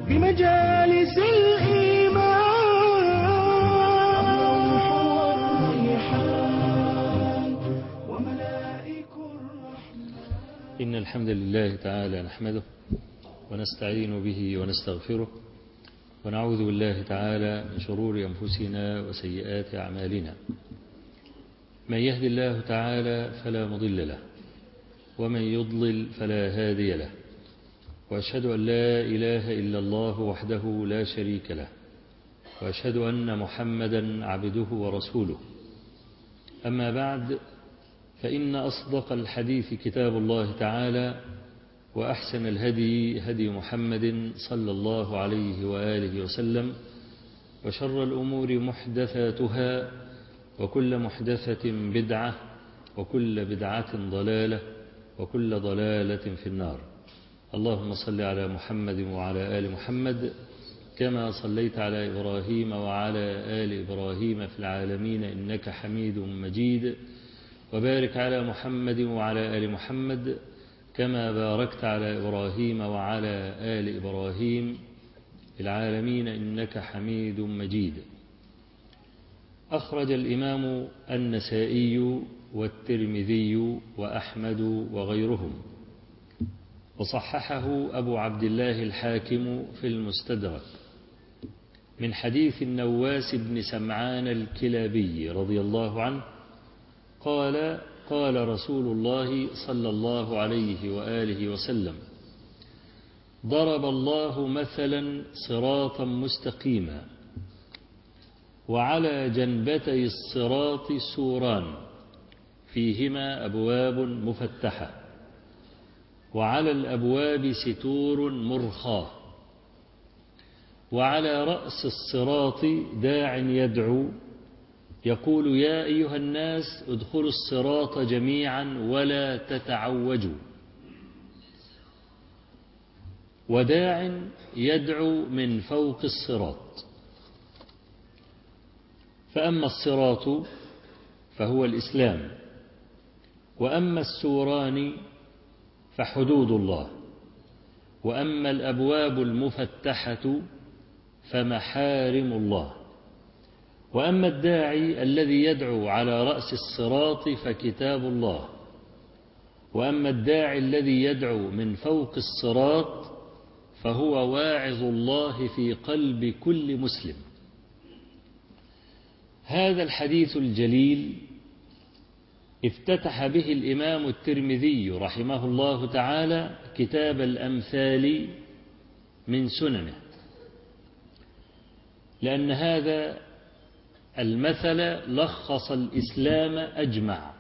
بمجالس الإيمان الروح والريحان وملائك الرحمن إن الحمد لله تعالى نحمده ونستعين به ونستغفره ونعوذ بالله تعالى من شرور أنفسنا وسيئات أعمالنا من يهد الله تعالى فلا مضل له ومن يضلل فلا هادي له وأشهد أن لا إله إلا الله وحده لا شريك له وأشهد أن محمدا عبده ورسوله أما بعد فإن أصدق الحديث كتاب الله تعالى وأحسن الهدي هدي محمد صلى الله عليه وآله وسلم وشر الأمور محدثاتها وكل محدثة بدعة وكل بدعة ضلالة وكل ضلالة في النار اللهم صل على محمد وعلى آل محمد كما صليت على إبراهيم وعلى آل إبراهيم في العالمين إنك حميد مجيد وبارك على محمد وعلى آل محمد كما باركت على إبراهيم وعلى آل إبراهيم في العالمين إنك حميد مجيد أخرج الإمام النسائي والترمذي وأحمد وغيرهم وصححه أبو عبد الله الحاكم في المستدرك من حديث النواس بن سمعان الكلابي رضي الله عنه قال قال رسول الله صلى الله عليه وآله وسلم ضرب الله مثلا صراطا مستقيما وعلى جنبتي الصراط سوران فيهما أبواب مفتحة وعلى الأبواب ستور مرخاة وعلى رأس الصراط داع يدعو يقول يا أيها الناس ادخلوا الصراط جميعا ولا تتعوجوا وداع يدعو من فوق الصراط فأما الصراط فهو الإسلام وأما السوران فحدود الله وأما الأبواب المفتحة فمحارم الله وأما الداعي الذي يدعو على رأس الصراط فكتاب الله وأما الداعي الذي يدعو من فوق الصراط فهو واعظ الله في قلب كل مسلم هذا الحديث الجليل افتتح به الإمام الترمذي رحمه الله تعالى كتاب الأمثال من سننه لأن هذا المثل لخص الإسلام أجمع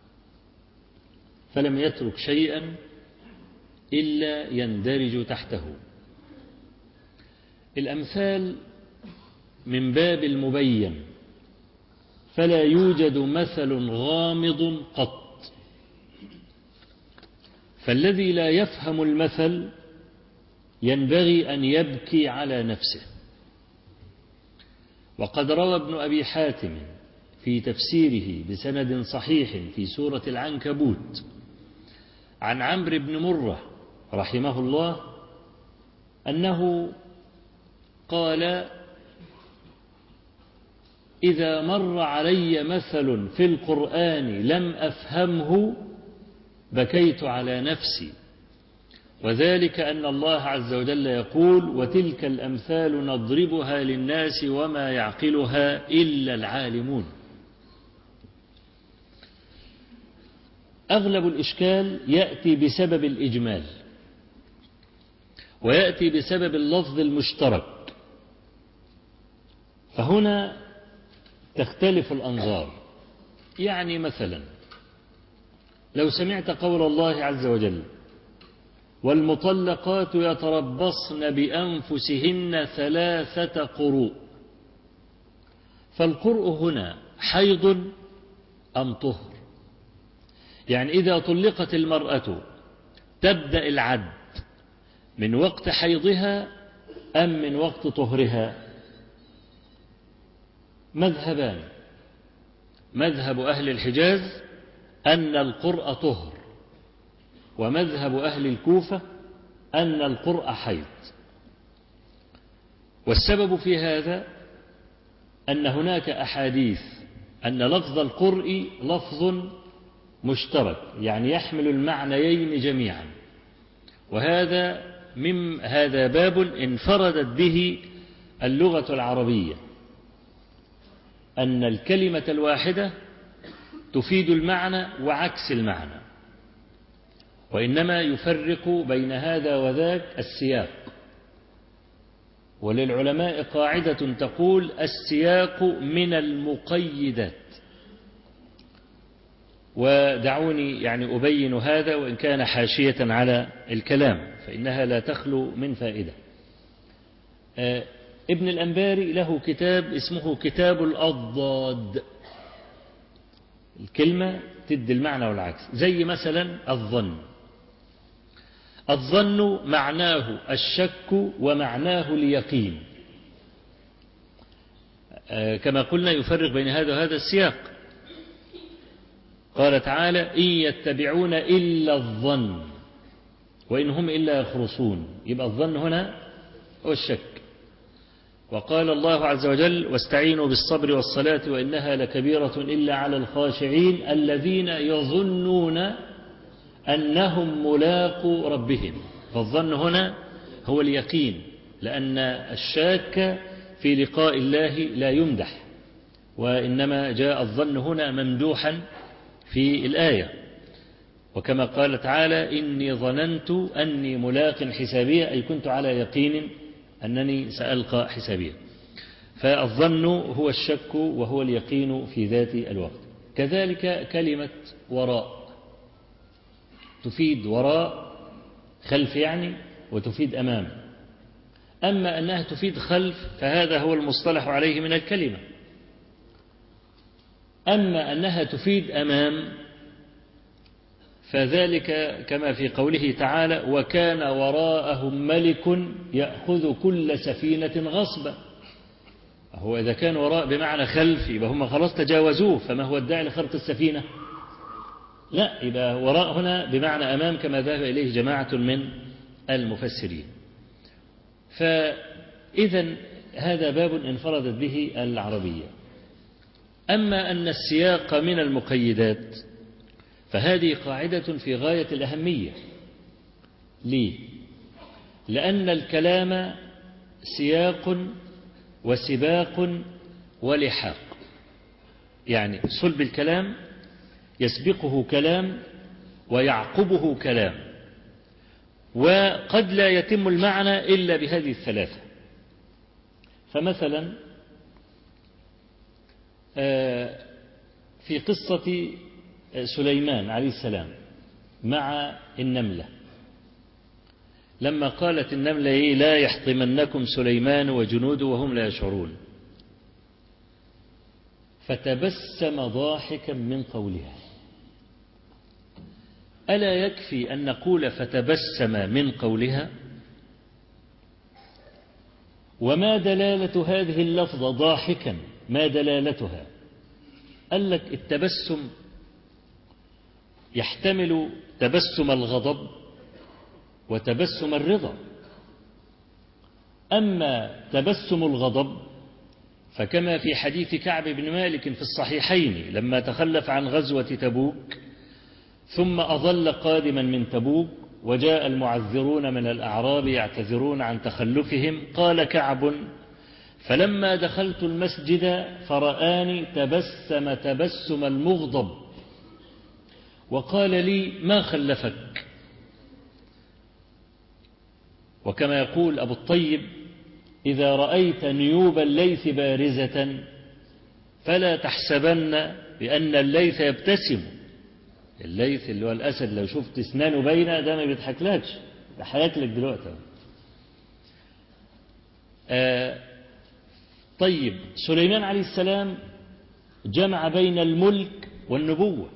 فلم يترك شيئا إلا يندرج تحته الأمثال من باب المبين فلا يوجد مثل غامض قط فالذي لا يفهم المثل ينبغي أن يبكي على نفسه وقد روى ابن أبي حاتم في تفسيره بسند صحيح في سورة العنكبوت عن عمرو بن مرة رحمه الله أنه قال إذا مر علي مثل في القرآن لم أفهمه بكيت على نفسي وذلك أن الله عز وجل يقول وتلك الأمثال نضربها للناس وما يعقلها إلا العالمون أغلب الإشكال يأتي بسبب الإجمال ويأتي بسبب اللفظ المشترك فهنا تختلف الأنظار يعني مثلا لو سمعت قول الله عز وجل والمطلقات يتربصن بأنفسهن ثلاثة قروء فالقرء هنا حيض أم طهر يعني إذا طلقت المرأة تبدأ العد من وقت حيضها أم من وقت طهرها مذهبان مذهب أهل الحجاز أن القرء طهر ومذهب أهل الكوفة أن القرء حيض والسبب في هذا أن هناك أحاديث أن لفظ القرء لفظ مشترك يعني يحمل المعنيين جميعا وهذا من هذا باب انفردت به اللغة العربية أن الكلمة الواحدة تفيد المعنى وعكس المعنى وإنما يفرق بين هذا وذاك السياق وللعلماء قاعدة تقول السياق من المقيدات ودعوني يعني أبين هذا وإن كان حاشية على الكلام فإنها لا تخلو من فائدة آه ابن الأنباري له كتاب اسمه كتاب الأضداد الكلمة تدي المعنى والعكس زي مثلا الظن الظن معناه الشك ومعناه اليقين آه كما قلنا يفرق بين هذا وهذا السياق قال تعالى إن يتبعون إلا الظن وإن هم إلا يخرصون يبقى الظن هنا هو الشك وقال الله عز وجل واستعينوا بالصبر والصلاة وإنها لكبيرة إلا على الخاشعين الذين يظنون أنهم ملاقوا ربهم فالظن هنا هو اليقين لأن الشاك في لقاء الله لا يمدح وإنما جاء الظن هنا ممدوحا في الآية وكما قال تعالى إني ظننت أني ملاق حسابية أي كنت على يقين أنني سألقى حسابية فالظن هو الشك وهو اليقين في ذات الوقت كذلك كلمة وراء تفيد وراء خلف يعني وتفيد أمام أما أنها تفيد خلف فهذا هو المصطلح عليه من الكلمة أما أنها تفيد أمام فذلك كما في قوله تعالى وكان وراءهم ملك يأخذ كل سفينة غصبا هو إذا كان وراء بمعنى خلف يبقى هم خلاص تجاوزوه فما هو الداعي لخرق السفينة لا يبقى وراء هنا بمعنى أمام كما ذهب إليه جماعة من المفسرين فإذا هذا باب انفردت به العربية أما أن السياق من المقيدات فهذه قاعدة في غاية الأهمية ليه؟ لأن الكلام سياق وسباق ولحاق يعني صلب الكلام يسبقه كلام ويعقبه كلام وقد لا يتم المعنى إلا بهذه الثلاثة فمثلا في قصة سليمان عليه السلام مع النملة لما قالت النملة إيه لا يحطمنكم سليمان وجنوده وهم لا يشعرون فتبسم ضاحكا من قولها ألا يكفي أن نقول فتبسم من قولها وما دلالة هذه اللفظة ضاحكا ما دلالتها قال لك التبسم يحتمل تبسم الغضب وتبسم الرضا أما تبسم الغضب فكما في حديث كعب بن مالك في الصحيحين لما تخلف عن غزوة تبوك ثم أظل قادما من تبوك وجاء المعذرون من الأعراب يعتذرون عن تخلفهم قال كعب فلما دخلت المسجد فرآني تبسم تبسم المغضب وقال لي ما خلفك وكما يقول أبو الطيب إذا رأيت نيوب الليث بارزة فلا تحسبن بأن الليث يبتسم الليث اللي هو الأسد لو شفت اسنانه باينة ده ما بيضحكلكش ده هياكلك دلوقتي آه طيب سليمان عليه السلام جمع بين الملك والنبوة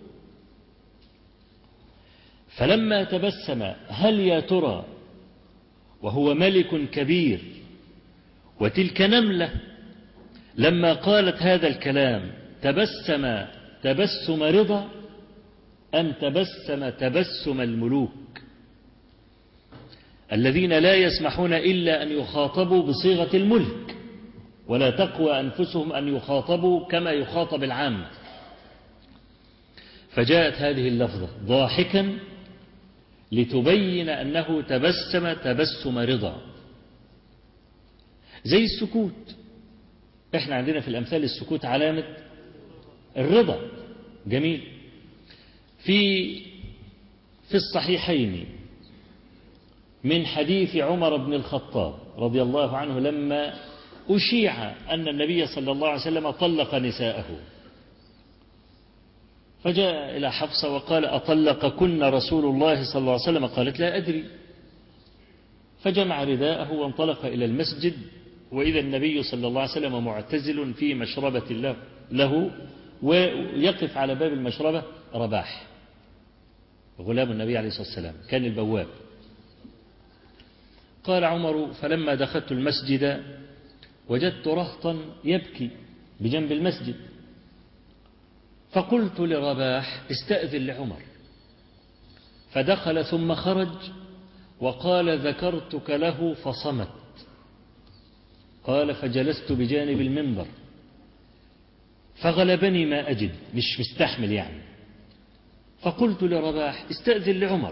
فلما تبسم هل يا ترى وهو ملك كبير وتلك نملة لما قالت هذا الكلام تبسم تبسم رضا أم تبسم تبسم الملوك الذين لا يسمحون إلا أن يخاطبوا بصيغة الملك ولا تقوى أنفسهم أن يخاطبوا كما يخاطب العامة فجاءت هذه اللفظة ضاحكا لتبين أنه تبسم تبسم رضا زي السكوت احنا عندنا في الأمثال السكوت علامة الرضا جميل في في الصحيحين من حديث عمر بن الخطاب رضي الله عنه لما أشيع أن النبي صلى الله عليه وسلم طلق نساءه فجاء إلى حفصة وقال أطلقكن رسول الله صلى الله عليه وسلم قالت لا أدري فجمع رداءه وانطلق إلى المسجد وإذا النبي صلى الله عليه وسلم معتزل في مشربة له ويقف على باب المشربة رباح غلام النبي عليه الصلاة والسلام كان البواب قال عمر فلما دخلت المسجد وجدت رهطا يبكي بجنب المسجد فقلت لرباح استأذن لعمر فدخل ثم خرج وقال ذكرتك له فصمت قال فجلست بجانب المنبر فغلبني ما أجد مش مستحمل يعني فقلت لرباح استأذن لعمر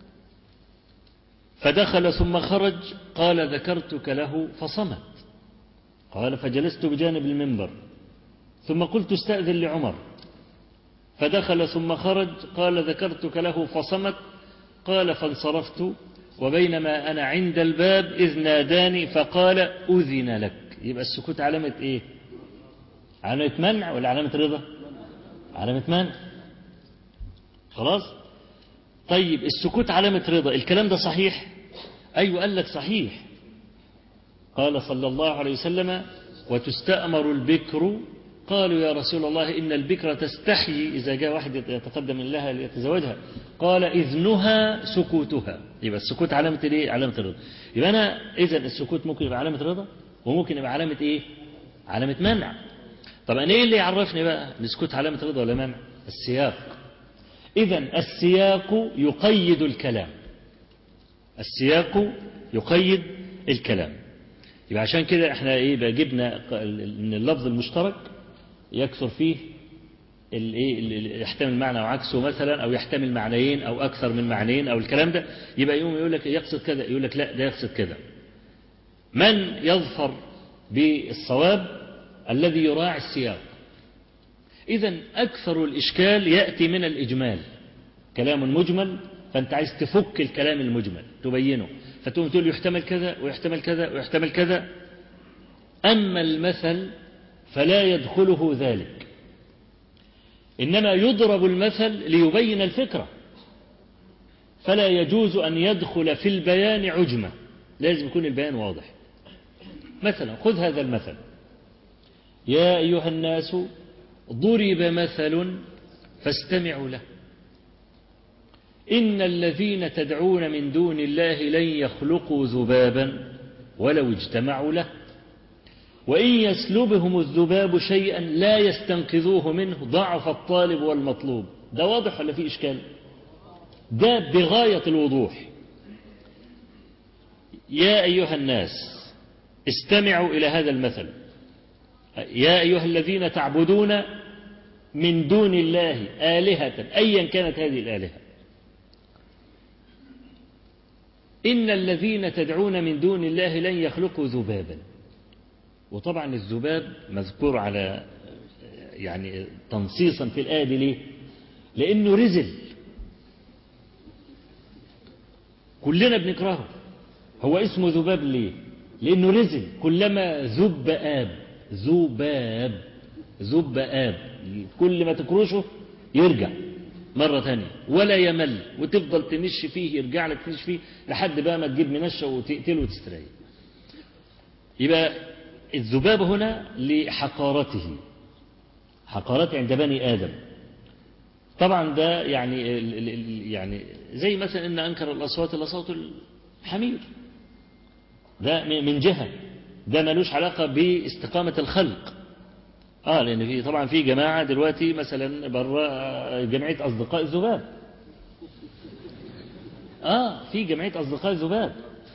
فدخل ثم خرج قال ذكرتك له فصمت قال فجلست بجانب المنبر ثم قلت استأذن لعمر فدخل ثم خرج قال ذكرتك له فصمت قال فانصرفت وبينما أنا عند الباب إذ ناداني فقال أذن لك يبقى السكوت علامة إيه علامة منع ولا علامة رضا علامة منع خلاص طيب السكوت علامة رضا الكلام ده صحيح أيوة قال لك صحيح قال صلى الله عليه وسلم وتستأمر البكر قالوا يا رسول الله إن البكر تستحيي إذا جاء واحد يتقدم لها ليتزوجها قال إذنها سكوتها يبقى السكوت علامة إيه؟ علامة الرضا يبقى أنا إذا السكوت ممكن يبقى علامة رضا وممكن يبقى علامة إيه علامة منع طب أنا إيه اللي يعرفني بقى السكوت علامة رضا ولا منع السياق إذا السياق يقيد الكلام السياق يقيد الكلام يبقى عشان كده احنا ايه بقى جبنا ان اللفظ المشترك يكثر فيه الايه يحتمل معنى وعكسه مثلا او يحتمل معنيين او اكثر من معنيين او الكلام ده يبقى يوم يقول لك يقصد كذا يقول لك لا ده يقصد كذا من يظفر بالصواب الذي يراعي السياق إذا أكثر الإشكال يأتي من الإجمال كلام مجمل فأنت عايز تفك الكلام المجمل تبينه فتقوم تقول يحتمل كذا ويحتمل كذا ويحتمل كذا أما المثل فلا يدخله ذلك إنما يضرب المثل ليبين الفكرة فلا يجوز أن يدخل في البيان عجمة لازم يكون البيان واضح مثلا خذ هذا المثل يا أيها الناس ضرب مثل فاستمعوا له إن الذين تدعون من دون الله لن يخلقوا ذبابا ولو اجتمعوا له وإن يسلبهم الذباب شيئا لا يستنقذوه منه ضعف الطالب والمطلوب ده واضح ولا في إشكال ده بغاية الوضوح يا أيها الناس استمعوا إلى هذا المثل يا أيها الذين تعبدون من دون الله آلهة أيا كانت هذه الآلهة إن الذين تدعون من دون الله لن يخلقوا ذبابا وطبعا الذباب مذكور على يعني تنصيصا في الآية دي ليه لأنه رزل كلنا بنكرهه هو اسمه ذباب ليه لأنه رزل كلما ذب آب ذباب ذب آب كل ما تكرشه يرجع مرة تانية ولا يمل وتفضل تنش فيه يرجع لك تنش فيه لحد بقى ما تجيب منشة وتقتله وتستريح يبقى الذباب هنا لحقارته حقارته عند بني آدم طبعا ده يعني يعني زي مثلا ان انكر الاصوات لصوت الحمير ده من جهه ده ملوش علاقه باستقامه الخلق اه لان في طبعا في جماعه دلوقتي مثلا بره جمعيه اصدقاء الذباب اه في جمعيه اصدقاء الذباب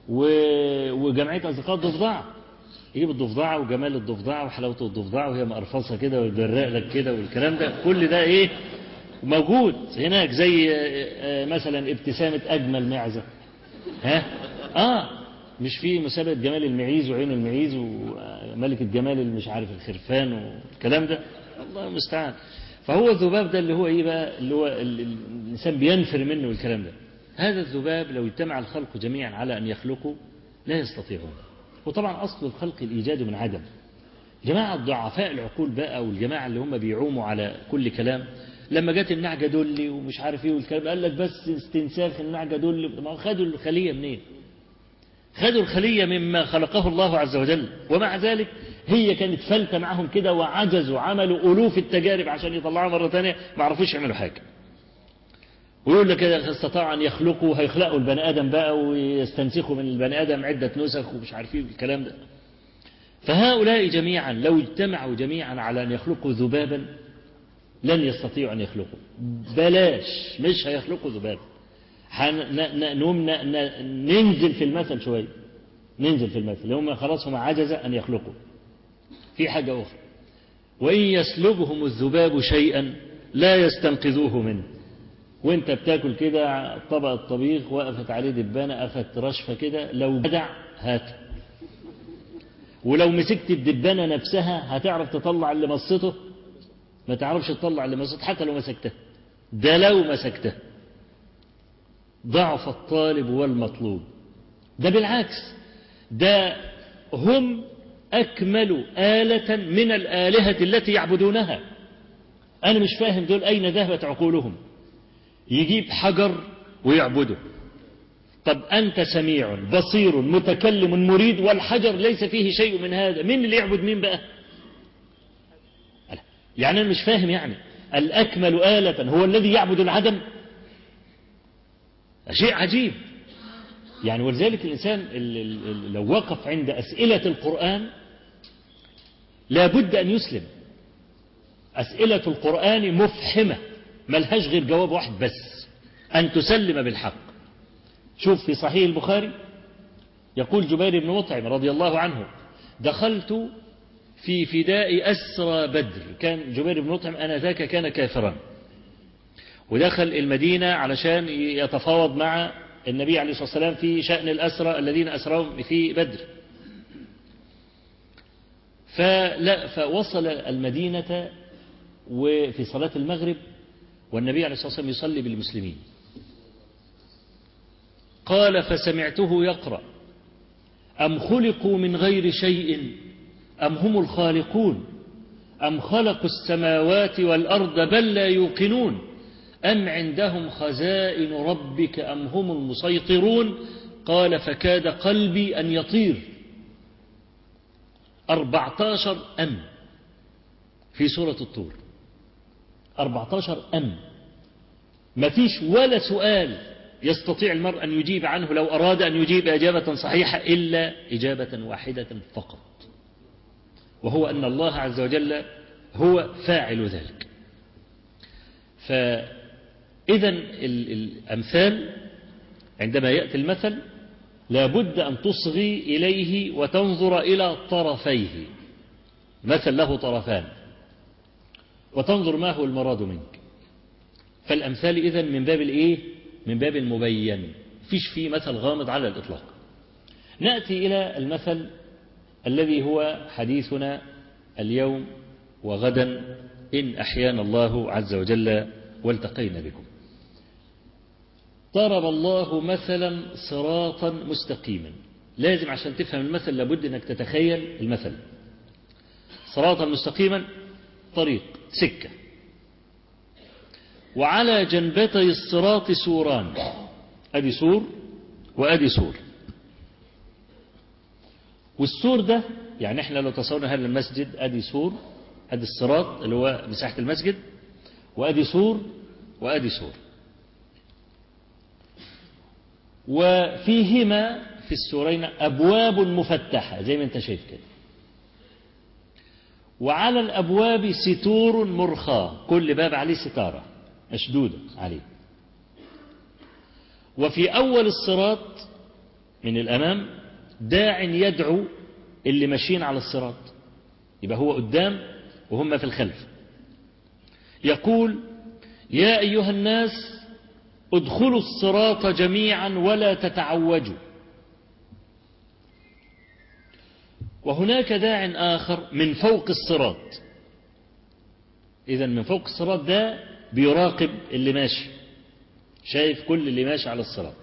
و... وجمعية أصدقاء الضفدعة يجيب الضفدعة وجمال الضفدعة وحلاوة الضفدعة وهي مقرفصة كده ويبرق لك كده والكلام ده كل ده إيه موجود هناك زي آه، مثلا ابتسامة أجمل معزة ها آه مش في مسابقة جمال المعيز وعين المعيز وملكة جمال اللي مش عارف الخرفان والكلام ده الله المستعان فهو الذباب ده اللي هو ايه بقى اللي هو ال- ال- الانسان بينفر منه الكلام ده هذا الذباب لو اجتمع الخلق جميعا على ان يخلقوا لا يستطيعون وطبعا اصل الخلق الايجاد من عدم جماعة ضعفاء العقول بقى والجماعة اللي هم بيعوموا على كل كلام لما جت النعجة دولي ومش عارف ايه والكلام قال لك بس استنساخ النعجة دولي ما هو خدوا الخلية منين خدوا الخلية مما خلقه الله عز وجل ومع ذلك هي كانت فلتة معهم كده وعجزوا عملوا ألوف التجارب عشان يطلعوها مرة ثانية ما عرفوش يعملوا حاجة ويقول لك إذا استطاع أن يخلقوا هيخلقوا البني آدم بقى ويستنسخوا من البني آدم عدة نسخ ومش عارفين الكلام ده فهؤلاء جميعا لو اجتمعوا جميعا على أن يخلقوا ذبابا لن يستطيعوا أن يخلقوا بلاش مش هيخلقوا ذبابا حن- ن- ن- نقوم ن- ن- ننزل في المثل شوية ننزل في المثل هم خلاص هم عجز أن يخلقوا في حاجة أخرى وإن يسلبهم الذباب شيئا لا يستنقذوه منه وانت بتاكل كده طبق الطبيخ وقفت عليه دبانة أخذت رشفة كده لو جدع هات ولو مسكت الدبانة نفسها هتعرف تطلع اللي مصته ما تعرفش تطلع اللي مصته حتى لو مسكته ده لو مسكته ضعف الطالب والمطلوب ده بالعكس ده هم أكمل آلة من الآلهة التي يعبدونها أنا مش فاهم دول أين ذهبت عقولهم يجيب حجر ويعبده طب أنت سميع بصير متكلم مريد والحجر ليس فيه شيء من هذا مين اللي يعبد مين بقى يعني أنا مش فاهم يعني الأكمل آلة هو الذي يعبد العدم شيء عجيب يعني ولذلك الإنسان ال- ال- ال- لو وقف عند أسئلة القرآن لابد أن يسلم أسئلة القرآن مفحمة ملهاش غير جواب واحد بس أن تسلم بالحق شوف في صحيح البخاري يقول جبير بن مطعم رضي الله عنه دخلت في فداء أسرى بدر كان جبير بن مطعم أنذاك كان كافرا ودخل المدينة علشان يتفاوض مع النبي عليه الصلاة والسلام في شأن الأسرى الذين أسرهم في بدر فلا فوصل المدينة وفي صلاة المغرب والنبي عليه الصلاة والسلام يصلي بالمسلمين قال فسمعته يقرأ أم خلقوا من غير شيء أم هم الخالقون أم خلقوا السماوات والأرض بل لا يوقنون أم عندهم خزائن ربك أم هم المسيطرون قال فكاد قلبي أن يطير أربعتاشر أم في سورة الطور أربعتاشر أم ما فيش ولا سؤال يستطيع المرء أن يجيب عنه لو أراد أن يجيب إجابة صحيحة إلا إجابة واحدة فقط وهو أن الله عز وجل هو فاعل ذلك فإذا الأمثال عندما يأتي المثل لابد أن تصغي إليه وتنظر إلى طرفيه مثل له طرفان وتنظر ما هو المراد منك فالأمثال إذا من باب الإيه من باب المبين فيش فيه مثل غامض على الإطلاق نأتي إلى المثل الذي هو حديثنا اليوم وغدا إن أحيانا الله عز وجل والتقينا بكم ضرب الله مثلا صراطا مستقيما لازم عشان تفهم المثل لابد أنك تتخيل المثل صراطا مستقيما طريق سكة وعلى جنبتي الصراط سوران أدي سور وأدي سور والسور ده يعني احنا لو تصورنا هذا المسجد أدي سور أدي الصراط اللي هو مساحة المسجد وأدي سور وأدي سور وفيهما في السورين أبواب مفتحة زي ما انت شايف كده وعلى الأبواب ستور مرخاة كل باب عليه ستارة مشدودة عليه وفي أول الصراط من الأمام داع يدعو اللي ماشيين على الصراط يبقى هو قدام وهم في الخلف يقول يا أيها الناس ادخلوا الصراط جميعا ولا تتعوجوا وهناك داع آخر من فوق الصراط إذا من فوق الصراط ده بيراقب اللي ماشي شايف كل اللي ماشي على الصراط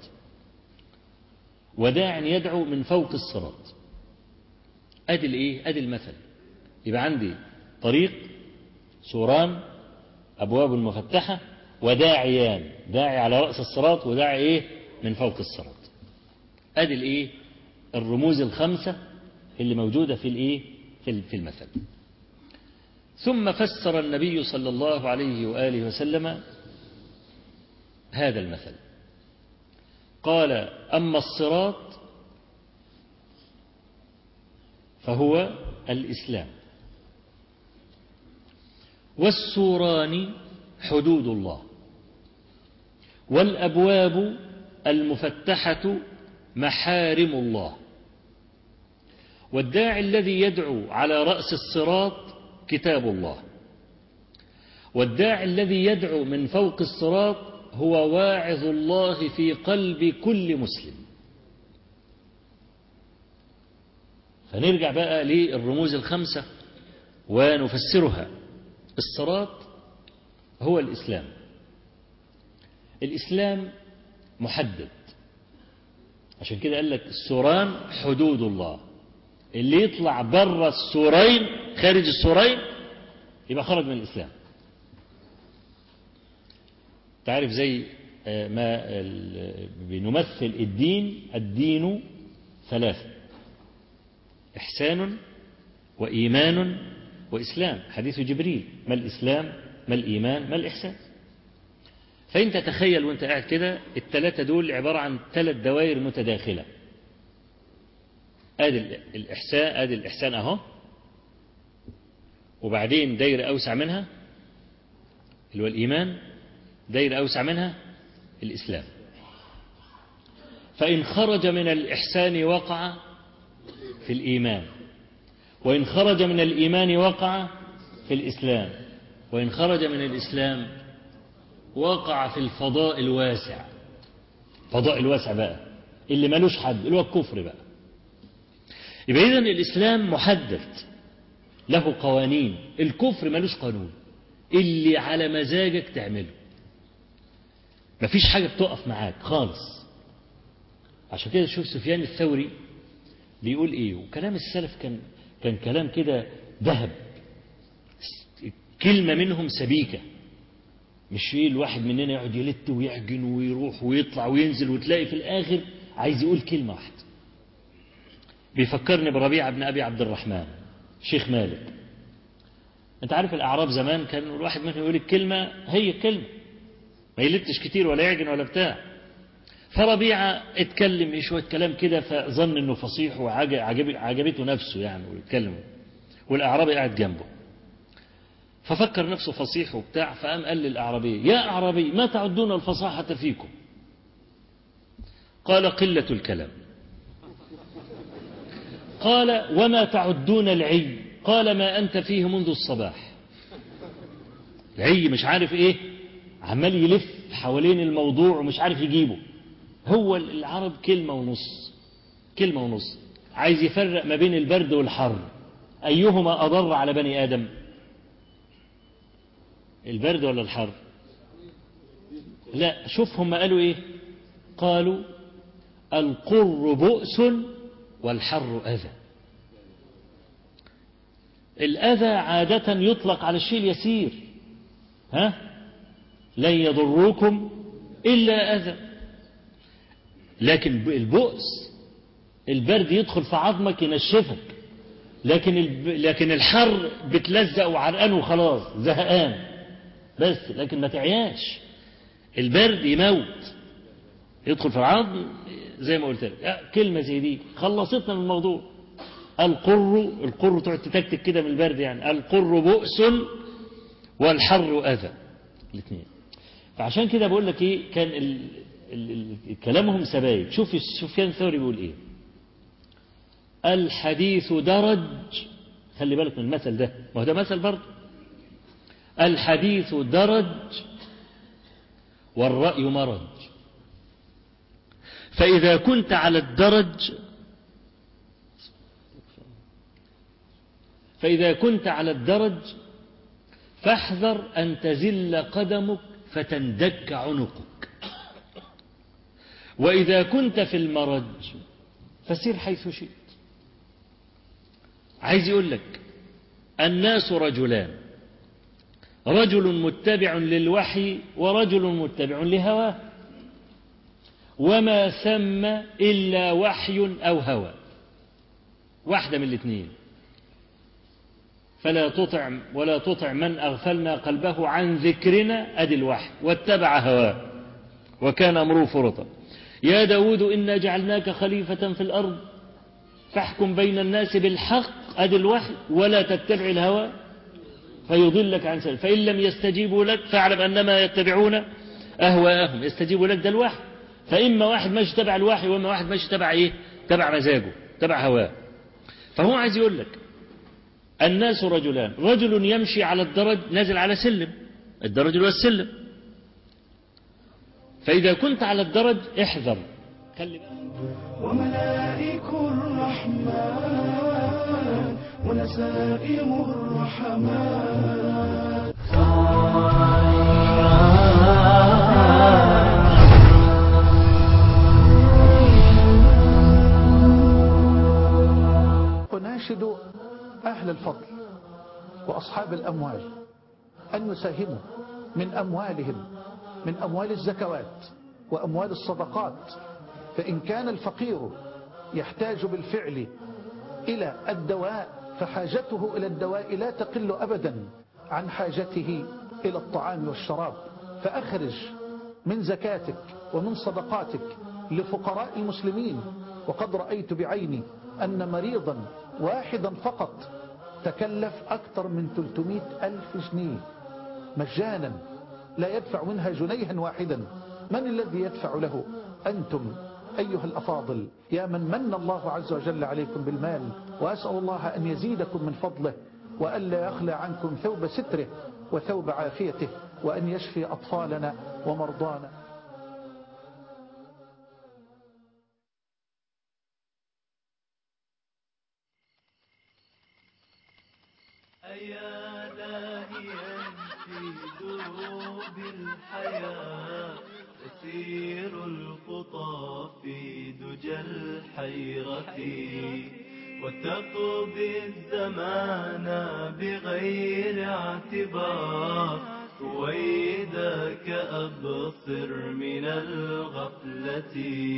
وداع يدعو من فوق الصراط ادي الايه ادي المثل يبقى عندي طريق سوران ابواب مفتحه وداعيان داعي على راس الصراط وداعي ايه من فوق الصراط ادي الايه الرموز الخمسه اللي موجوده في الايه في في المثل ثم فسر النبي صلى الله عليه واله وسلم هذا المثل قال اما الصراط فهو الإسلام والسوران حدود الله والأبواب المفتحة محارم الله والداعي الذي يدعو على رأس الصراط كتاب الله والداعي الذي يدعو من فوق الصراط هو واعظ الله في قلب كل مسلم فنرجع بقى للرموز الخمسة ونفسرها الصراط هو الإسلام الإسلام محدد عشان كده قال لك السوران حدود الله اللي يطلع بره السورين خارج السورين يبقى خرج من الإسلام تعرف زي ما بنمثل الدين الدين ثلاثة إحسان وإيمان وإسلام حديث جبريل ما الإسلام ما الإيمان ما الإحسان فأنت تخيل وانت قاعد كده الثلاثة دول عبارة عن ثلاث دوائر متداخلة ادي الإحسان ادي الإحسان أهو وبعدين دايرة أوسع منها اللي هو الإيمان دايرة أوسع منها الإسلام فإن خرج من الإحسان وقع في الإيمان وإن خرج من الإيمان وقع في الإسلام وإن خرج من الإسلام وقع في الفضاء الواسع فضاء الواسع بقى اللي ملوش حد اللي هو الكفر بقى يبقى إذن الإسلام محدد له قوانين الكفر ملوش قانون اللي على مزاجك تعمله مفيش حاجة بتقف معاك خالص عشان كده شوف سفيان الثوري بيقول ايه وكلام السلف كان كان كلام كده ذهب كلمة منهم سبيكة مش ايه الواحد مننا يقعد يلت ويعجن ويروح ويطلع وينزل وتلاقي في الآخر عايز يقول كلمة واحدة بيفكرني بربيعة بن أبي عبد الرحمن شيخ مالك انت عارف الأعراب زمان كان الواحد منهم يقول الكلمة هي الكلمة ما يلتش كتير ولا يعجن ولا بتاع فربيعة اتكلم شوية كلام كده فظن انه فصيح وعجبته نفسه يعني ويتكلم والأعرابي قاعد جنبه ففكر نفسه فصيح وبتاع فقام قال للأعرابي يا أعرابي ما تعدون الفصاحة فيكم قال قلة الكلام قال وما تعدون العي قال ما أنت فيه منذ الصباح العي مش عارف ايه عمال يلف حوالين الموضوع ومش عارف يجيبه هو العرب كلمة ونص كلمة ونص عايز يفرق ما بين البرد والحر أيهما أضر على بني آدم البرد ولا الحر لا شوف هم قالوا ايه قالوا القر بؤس والحر أذى الأذى عادة يطلق على الشيء اليسير ها لن يضروكم إلا أذى لكن البؤس البرد يدخل في عظمك ينشفك لكن لكن الحر بتلزق وعرقان وخلاص زهقان بس لكن ما تعياش البرد يموت يدخل في العظم زي ما قلت لك كلمة زي دي خلصتنا من الموضوع القر القر تقعد تتكتك كده من البرد يعني القر بؤس والحر أذى الاثنين فعشان كده بقول لك ايه كان ال- ال- كلامهم سبايك شوف سفيان الثوري بيقول ايه الحديث درج خلي بالك من المثل ده ما هو ده مثل برضه الحديث درج والرأي مرج فإذا كنت على الدرج فإذا كنت على الدرج فاحذر أن تزل قدمك فتندك عنقك وإذا كنت في المرج فسير حيث شئت عايز يقول لك الناس رجلان رجل متبع للوحي ورجل متبع لهواه وما ثم إلا وحي أو هوى واحدة من الاثنين فلا تطع ولا تطع من أغفلنا قلبه عن ذكرنا أدي الوحي واتبع هواه وكان أمره فرطا يا داود إنا جعلناك خليفة في الأرض فاحكم بين الناس بالحق أدي الوحي ولا تتبع الهوى فيضلك عن سبيل فإن لم يستجيبوا لك فاعلم أنما يتبعون أهواءهم يستجيبوا لك ده الوحي فإما واحد ماشي تبع الوحي وإما واحد ماشي تبع إيه تبع مزاجه تبع هواه فهو عايز يقول لك الناس رجلان رجل يمشي على الدرج نازل على سلم الدرج هو السلم فإذا كنت على الدرج احذر خلي بالك وملائك الرحمن ونسائم الرحمن أناشد أهل الفضل وأصحاب الأموال أن يساهموا من أموالهم من أموال الزكوات وأموال الصدقات فإن كان الفقير يحتاج بالفعل إلى الدواء فحاجته إلى الدواء لا تقل أبدا عن حاجته إلى الطعام والشراب فأخرج من زكاتك ومن صدقاتك لفقراء المسلمين وقد رأيت بعيني أن مريضا واحدا فقط تكلف أكثر من 300 ألف جنيه مجانا لا يدفع منها جنيها واحدا من الذي يدفع له أنتم أيها الأفاضل يا من من الله عز وجل عليكم بالمال وأسأل الله أن يزيدكم من فضله وألا يخلى عنكم ثوب ستره وثوب عافيته وأن يشفي أطفالنا ومرضانا أيا لاهيا في دروب الحياة تسير الخطى في دجى الحيرة وتقضي الزمان بغير اعتبار رويدك أبصر من الغفلة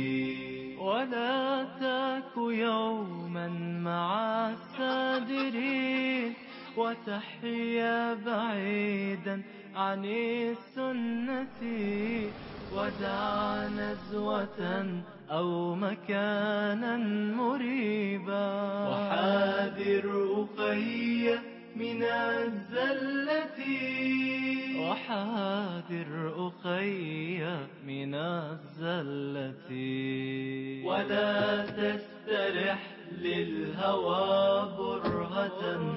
ولا تاك يوما مع السادرين وتحيا بعيدا عن السنة ودع نزوة أو مكانا مريبا وحاذر أخي من الزلة وحاذر أخي من الزلة ولا تسترح للهوى برهة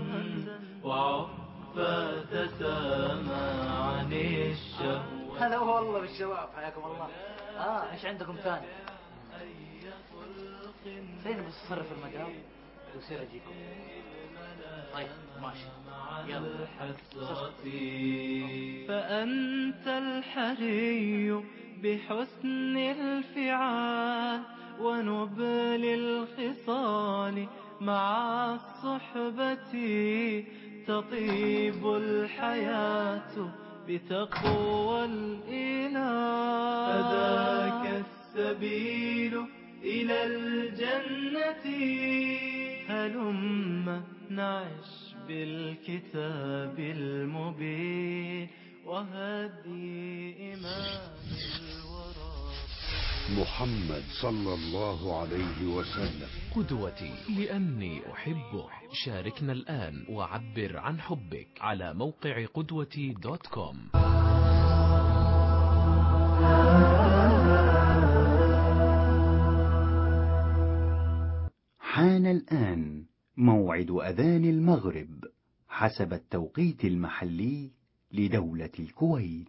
وعفا تسامى عن الشهوة هلا والله بالشباب حياكم الله اه ايش عندكم ثاني أي خلق فين بس اصرف المدام ويصير اجيكم طيب ماشي يلا الحسرة فأنت الحري بحسن الفعال ونبل الخصال مع الصحبة تطيب الحياة بتقوى الإله فذاك السبيل إلى الجنة هلم نعش بالكتاب المبين وهدي إمام الورى محمد صلى الله عليه وسلم قدوتي لأني أحبه شاركنا الآن وعبر عن حبك على موقع قدوتي دوت كوم حان الآن موعد أذان المغرب حسب التوقيت المحلي لدولة الكويت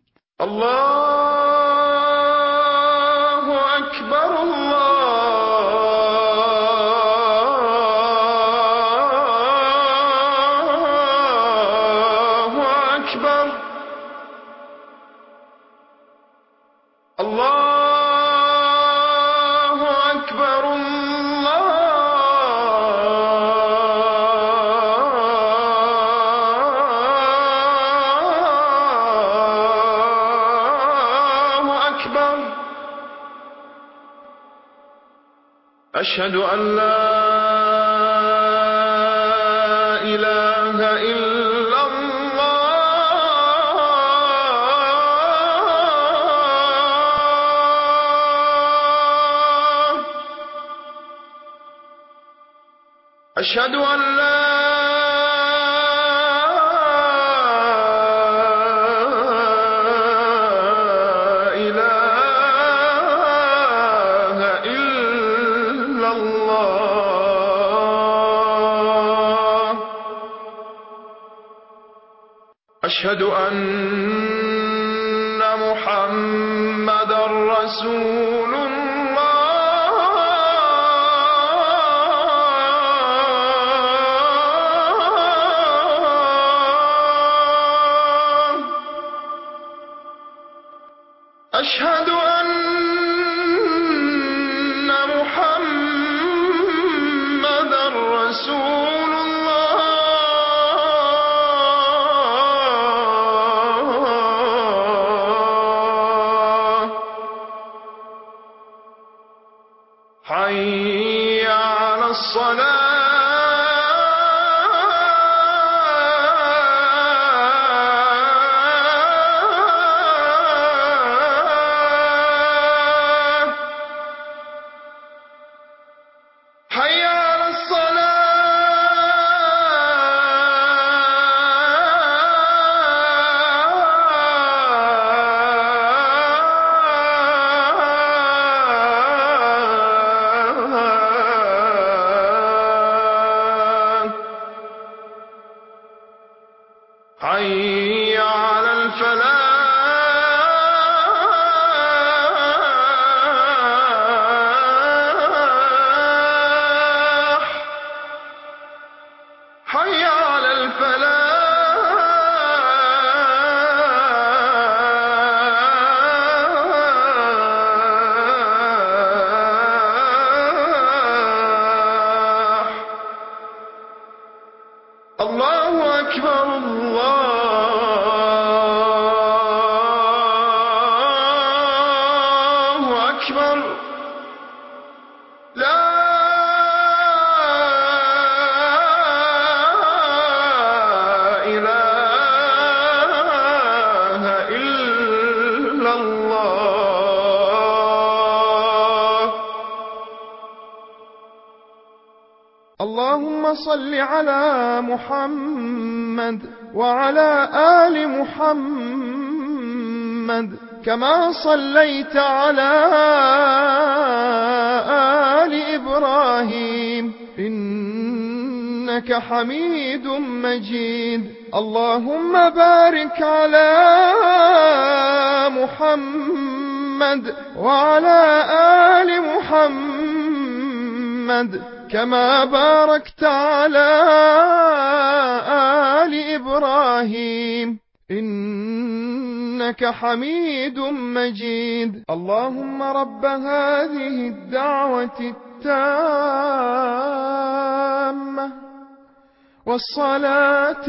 الله أكبر الله أكبر الله أكبر الله أكبر أشهد أن لا إله إلا الله أشهد أن لا إله إلا الله أشهد أن محمدا رسول الله أشهد أن محمدا رسول الله حي على الصلاة حي على الصلاة حي على الفلاح حي على الفلاح الله أكبر الله أكبر لا إله إلا الله اللهم صل على محمد وعلى آل محمد كما صليت على آل إبراهيم إنك حميد مجيد اللهم بارك على محمد وعلى آل محمد كما باركت على آل إبراهيم إنك حميد مجيد اللهم رب هذه الدعوة التامة والصلاة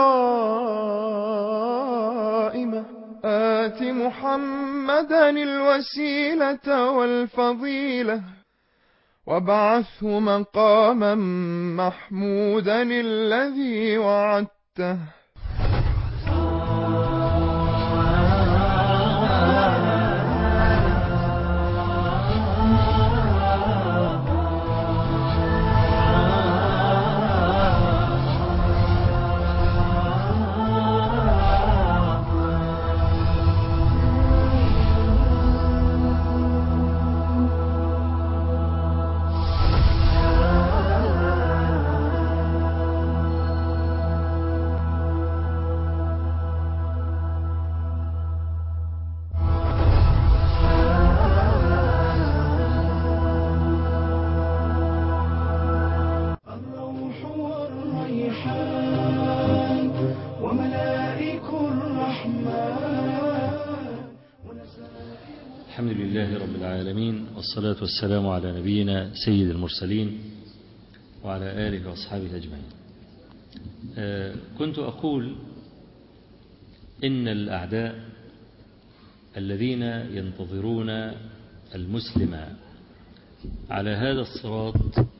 القائمة آت محمدا الوسيلة والفضيلة وابعثه مقاما محمودا الذي وعدته العالمين والصلاة والسلام على نبينا سيد المرسلين وعلى آله وأصحابه أجمعين آه، كنت أقول إن الأعداء الذين ينتظرون المسلم على هذا الصراط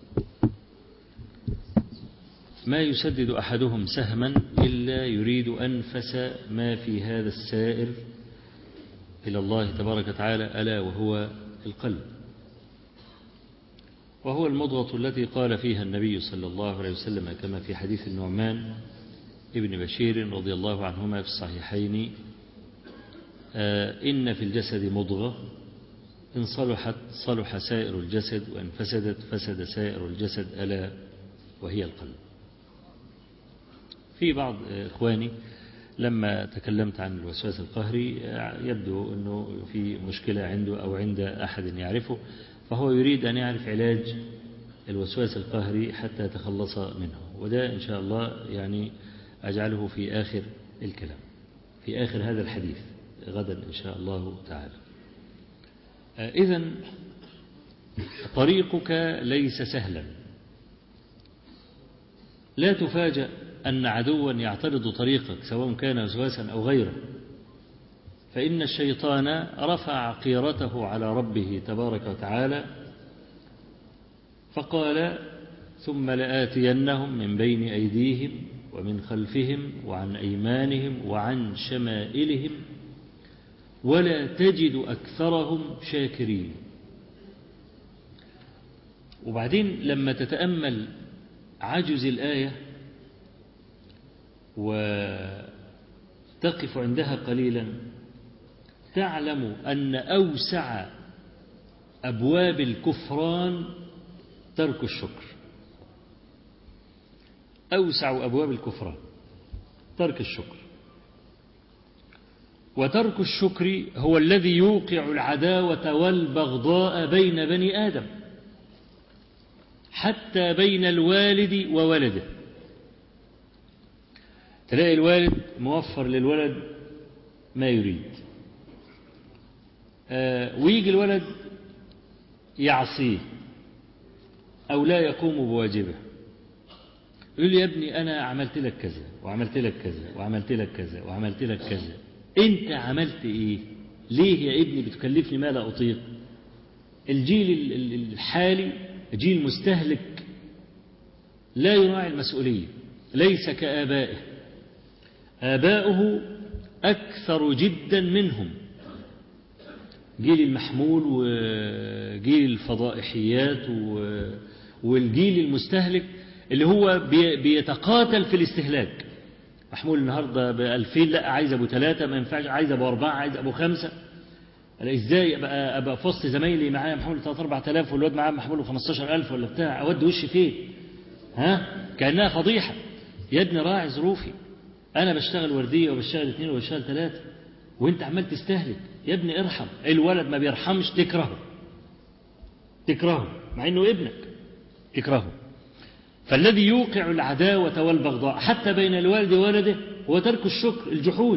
ما يسدد أحدهم سهما إلا يريد أنفس ما في هذا السائر إلى الله تبارك وتعالى ألا وهو القلب وهو المضغة التي قال فيها النبي صلى الله عليه وسلم كما في حديث النعمان ابن بشير رضي الله عنهما في الصحيحين آه إن في الجسد مضغة إن صلحت صلح سائر الجسد وإن فسدت فسد سائر الجسد ألا وهي القلب في بعض إخواني لما تكلمت عن الوسواس القهري يبدو أنه في مشكلة عنده أو عند أحد يعرفه فهو يريد أن يعرف علاج الوسواس القهري حتى يتخلص منه وده إن شاء الله يعني أجعله في آخر الكلام في آخر هذا الحديث غدا إن شاء الله تعالى إذا طريقك ليس سهلا لا تفاجأ أن عدوا يعترض طريقك سواء كان وسواسا أو غيره فإن الشيطان رفع قيرته على ربه تبارك وتعالى فقال ثم لآتينهم من بين أيديهم ومن خلفهم وعن أيمانهم وعن شمائلهم ولا تجد أكثرهم شاكرين وبعدين لما تتأمل عجز الآية وتقف عندها قليلا تعلم أن أوسع أبواب الكفران ترك الشكر أوسع أبواب الكفران ترك الشكر وترك الشكر هو الذي يوقع العداوة والبغضاء بين بني آدم حتى بين الوالد وولده تلاقي الوالد موفر للولد ما يريد آه ويجي الولد يعصيه أو لا يقوم بواجبه يقول لي يا ابني أنا عملت لك كذا وعملت لك كذا وعملت لك كذا وعملت لك كذا أنت عملت إيه ليه يا ابني بتكلفني ما لا أطيق الجيل الحالي جيل مستهلك لا يراعي المسؤولية ليس كآبائه آباؤه أكثر جدا منهم جيل المحمول وجيل الفضائحيات والجيل المستهلك اللي هو بيتقاتل في الاستهلاك محمول النهاردة بألفين لا عايز أبو ثلاثة ما ينفعش عايز أبو أربعة عايز أبو خمسة أنا إزاي أبقى, أبقى في وسط زمايلي معايا محمول ثلاثة أربعة آلاف والواد معاه محمول خمستاشر ألف ولا بتاع أود وشي فين ها كأنها فضيحة يا ابني راعي ظروفي أنا بشتغل وردية وبشتغل اثنين وبشتغل ثلاثة وأنت عمال تستهلك يا ابني ارحم الولد ما بيرحمش تكرهه تكرهه مع إنه ابنك تكرهه فالذي يوقع العداوة والبغضاء حتى بين الوالد وولده هو ترك الشكر الجحود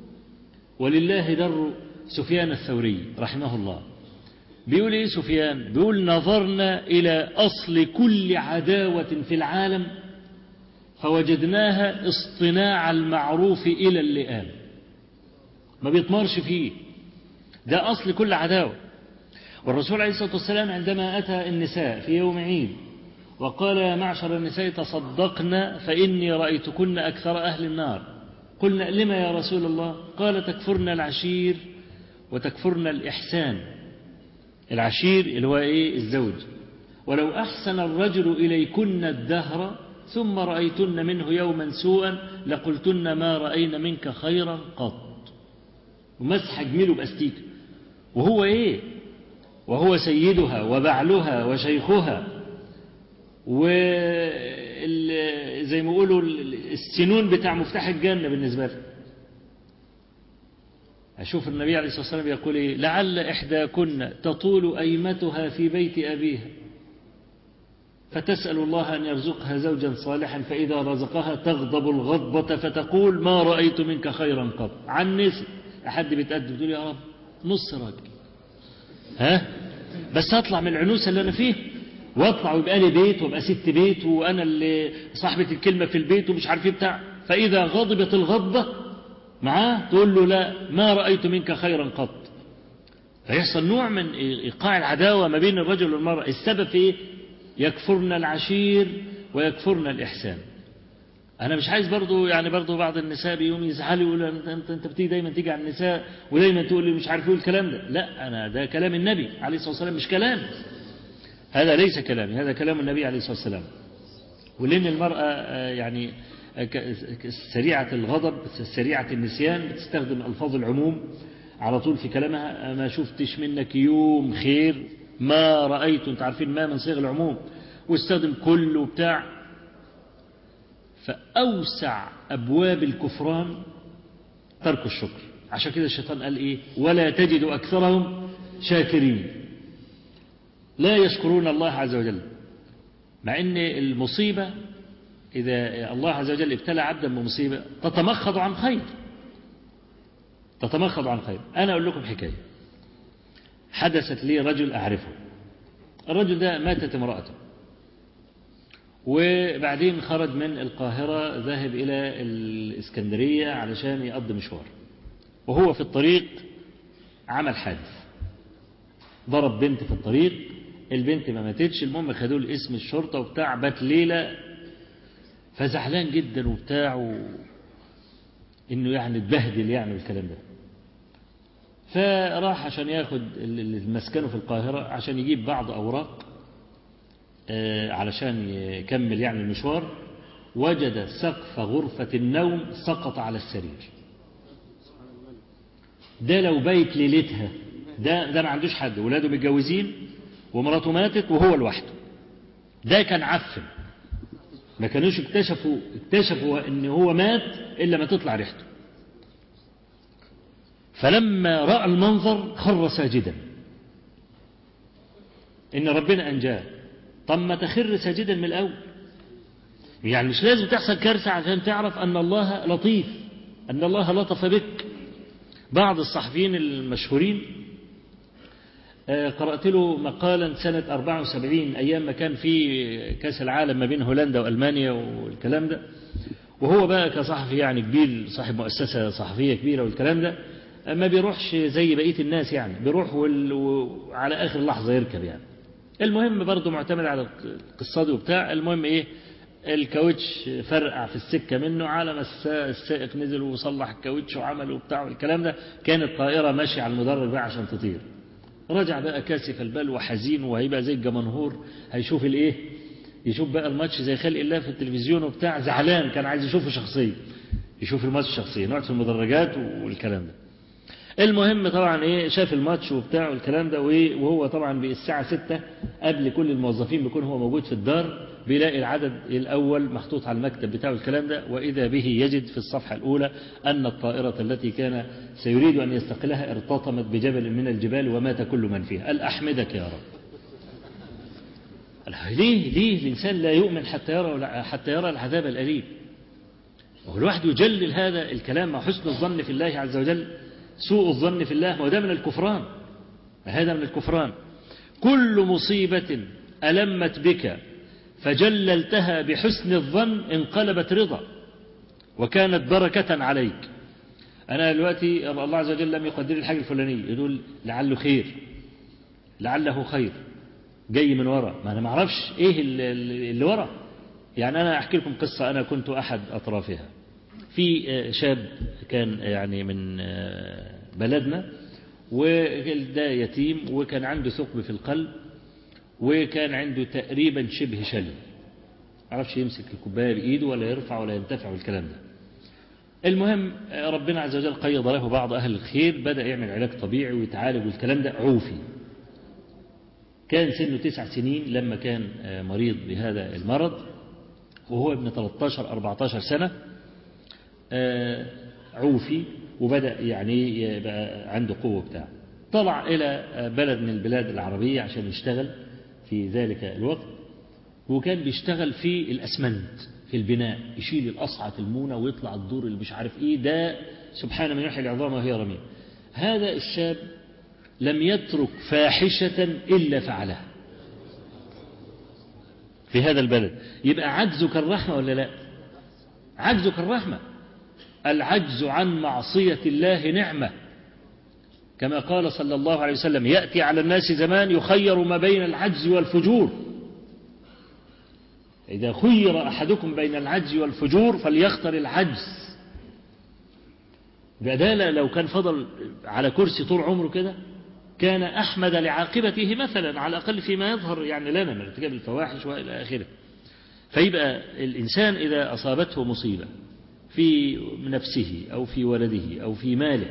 ولله در سفيان الثوري رحمه الله بيقول ايه سفيان بيقول نظرنا إلى أصل كل عداوة في العالم فوجدناها اصطناع المعروف إلى اللئام ما بيطمرش فيه ده أصل كل عداوة والرسول عليه الصلاة والسلام عندما أتى النساء في يوم عيد وقال يا معشر النساء تصدقن فإني رأيتكن أكثر أهل النار قلنا لما يا رسول الله قال تكفرن العشير وتكفرن الإحسان العشير اللي هو إيه الزوج ولو أحسن الرجل إليكن الدهر ثم رأيتن منه يوما سوءا لقلتن ما رأينا منك خيرا قط ومسح جميله بأستيك وهو إيه وهو سيدها وبعلها وشيخها وزي ما يقولوا السنون بتاع مفتاح الجنة بالنسبة له أشوف النبي عليه الصلاة والسلام يقول إيه لعل إحداكن تطول أيمتها في بيت أبيها فتسأل الله أن يرزقها زوجا صالحا فإذا رزقها تغضب الغضبة فتقول ما رأيت منك خيرا قط عن نسي أحد بيتقدم تقول يا رب نص راجل ها بس هطلع من العنوسة اللي أنا فيه واطلع ويبقى لي بيت وابقى ست بيت وانا اللي صاحبة الكلمة في البيت ومش عارف ايه بتاع فاذا غضبت الغضبة معاه تقول له لا ما رأيت منك خيرا قط فيحصل نوع من ايقاع العداوة ما بين الرجل والمرأة السبب في ايه يكفرن العشير ويكفرن الاحسان انا مش عايز برضو يعني برضو بعض النساء بيقوم يزعلوا يقولوا انت انت انت بتيجي دايما تيجي على النساء ودايما تقول لي مش عارف ايه الكلام ده لا انا ده كلام النبي عليه الصلاه والسلام مش كلام هذا ليس كلامي هذا كلام النبي عليه الصلاة والسلام ولأن المرأة آه، يعني آه، ك- سريعة الغضب سريعة النسيان بتستخدم ألفاظ العموم على طول في كلامها ما شفتش منك يوم خير ما رأيت انت عارفين ما من صيغ العموم واستخدم كل وبتاع فأوسع أبواب الكفران ترك الشكر عشان كده الشيطان قال إيه ولا تجد أكثرهم شاكرين لا يشكرون الله عز وجل مع ان المصيبة إذا الله عز وجل ابتلى عبدا بمصيبة تتمخض عن خير تتمخض عن خير أنا أقول لكم حكاية حدثت لي رجل أعرفه الرجل ده ماتت امرأته وبعدين خرج من القاهرة ذاهب إلى الإسكندرية علشان يقضي مشوار وهو في الطريق عمل حادث ضرب بنت في الطريق البنت ما ماتتش المهم خدوه لاسم الشرطة وبتاع بات ليلة فزعلان جدا وبتاع و... انه يعني اتبهدل يعني والكلام ده فراح عشان ياخد المسكنه في القاهرة عشان يجيب بعض أوراق آه، علشان يكمل يعني المشوار وجد سقف غرفة النوم سقط على السرير ده لو بيت ليلتها ده ده ما عندوش حد ولاده متجوزين ومراته ماتت وهو لوحده ده كان عفن ما كانوش اكتشفوا اكتشفوا ان هو مات الا ما تطلع ريحته فلما راى المنظر خر ساجدا ان ربنا انجاه طب ما تخر ساجدا من الاول يعني مش لازم تحصل كارثه عشان تعرف ان الله لطيف ان الله لطف بك بعض الصحفيين المشهورين قرأت له مقالا سنة 74 أيام ما كان في كأس العالم ما بين هولندا وألمانيا والكلام ده وهو بقى كصحفي يعني كبير صاحب مؤسسة صحفية كبيرة والكلام ده ما بيروحش زي بقية الناس يعني بيروح وال... وعلى آخر لحظة يركب يعني المهم برضه معتمد على القصة دي وبتاع المهم إيه الكاوتش فرقع في السكة منه على ما السائق نزل وصلح الكاوتش وعمل وبتاع والكلام ده كانت طائرة ماشية على المدرج بقى عشان تطير رجع بقى كاسف البال وحزين وهيبقى زي الجمنهور هيشوف الايه يشوف بقى الماتش زي خلق الله في التلفزيون وبتاع زعلان كان عايز يشوفه شخصيا يشوف الماتش شخصيا نقعد في المدرجات والكلام ده المهم طبعا ايه شاف الماتش وبتاع والكلام ده وهو طبعا بالساعة ستة قبل كل الموظفين بيكون هو موجود في الدار بيلاقي العدد الأول محطوط على المكتب بتاعه الكلام ده وإذا به يجد في الصفحة الأولى أن الطائرة التي كان سيريد أن يستقلها ارتطمت بجبل من الجبال ومات كل من فيها قال أحمدك يا رب ليه ليه الإنسان لا يؤمن حتى يرى حتى يرى العذاب الأليم وهو الواحد يجلل هذا الكلام مع حسن الظن في الله عز وجل سوء الظن في الله وده من الكفران هذا من الكفران كل مصيبة ألمت بك فجللتها بحسن الظن انقلبت رضا وكانت بركة عليك أنا دلوقتي الله عز وجل لم يقدر الحاجة الفلانية يقول لعله خير لعله خير جاي من ورا ما أنا ما أعرفش إيه اللي ورا يعني أنا أحكي لكم قصة أنا كنت أحد أطرافها في شاب كان يعني من بلدنا وده يتيم وكان عنده ثقب في القلب وكان عنده تقريبا شبه شلل عرفش يمسك الكوباية بإيده ولا يرفع ولا ينتفع والكلام ده المهم ربنا عز وجل قيض له بعض أهل الخير بدأ يعمل علاج طبيعي ويتعالج والكلام ده عوفي كان سنه تسع سنين لما كان مريض بهذا المرض وهو ابن 13-14 سنة عوفي وبدأ يعني يبقى عنده قوة بتاع طلع إلى بلد من البلاد العربية عشان يشتغل في ذلك الوقت وكان بيشتغل في الأسمنت في البناء يشيل الأصعة المونة ويطلع الدور اللي مش عارف إيه ده سبحان من يحيي العظام وهي رميم هذا الشاب لم يترك فاحشة إلا فعلها في هذا البلد يبقى عجزك الرحمة ولا لا عجزك الرحمة العجز عن معصية الله نعمة كما قال صلى الله عليه وسلم يأتي على الناس زمان يخير ما بين العجز والفجور إذا خير أحدكم بين العجز والفجور فليختر العجز بدالة لو كان فضل على كرسي طول عمره كده كان أحمد لعاقبته مثلا على الأقل فيما يظهر يعني لنا من ارتكاب الفواحش وإلى آخره فيبقى الإنسان إذا أصابته مصيبة في نفسه أو في ولده أو في ماله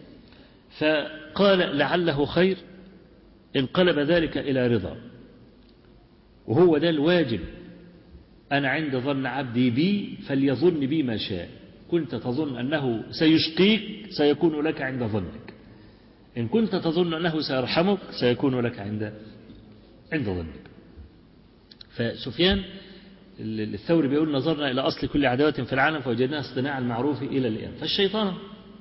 فقال لعله خير انقلب ذلك إلى رضا وهو ده الواجب أنا عند ظن عبدي بي فليظن بي ما شاء كنت تظن أنه سيشقيك سيكون لك عند ظنك إن كنت تظن أنه سيرحمك سيكون لك عند عند ظنك فسفيان الثوري بيقول نظرنا إلى أصل كل عداوة في العالم فوجدناها اصطناع المعروف إلى الآن فالشيطان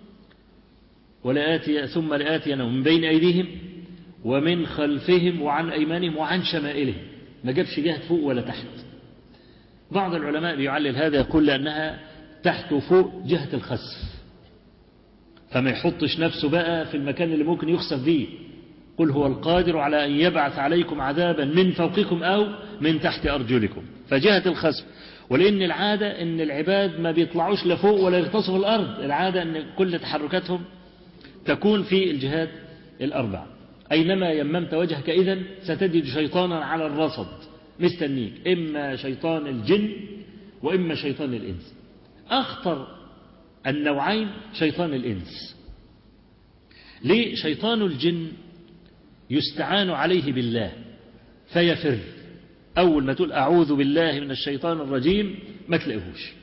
ولآتي ثم لآتينهم من بين أيديهم ومن خلفهم وعن أيمانهم وعن شمائلهم ما جابش جهة فوق ولا تحت بعض العلماء بيعلل هذا يقول لأنها تحت وفوق جهة الخسف فما يحطش نفسه بقى في المكان اللي ممكن يخسف فيه قل هو القادر على أن يبعث عليكم عذابا من فوقكم أو من تحت أرجلكم فجهة الخسف ولأن العادة أن العباد ما بيطلعوش لفوق ولا يغتصبوا الأرض العادة أن كل تحركاتهم تكون في الجهات الأربع أينما يممت وجهك إذن ستجد شيطانا على الرصد مستنيك إما شيطان الجن وإما شيطان الإنس أخطر النوعين شيطان الإنس ليه شيطان الجن يستعان عليه بالله فيفر أول ما تقول أعوذ بالله من الشيطان الرجيم ما تلاقيهوش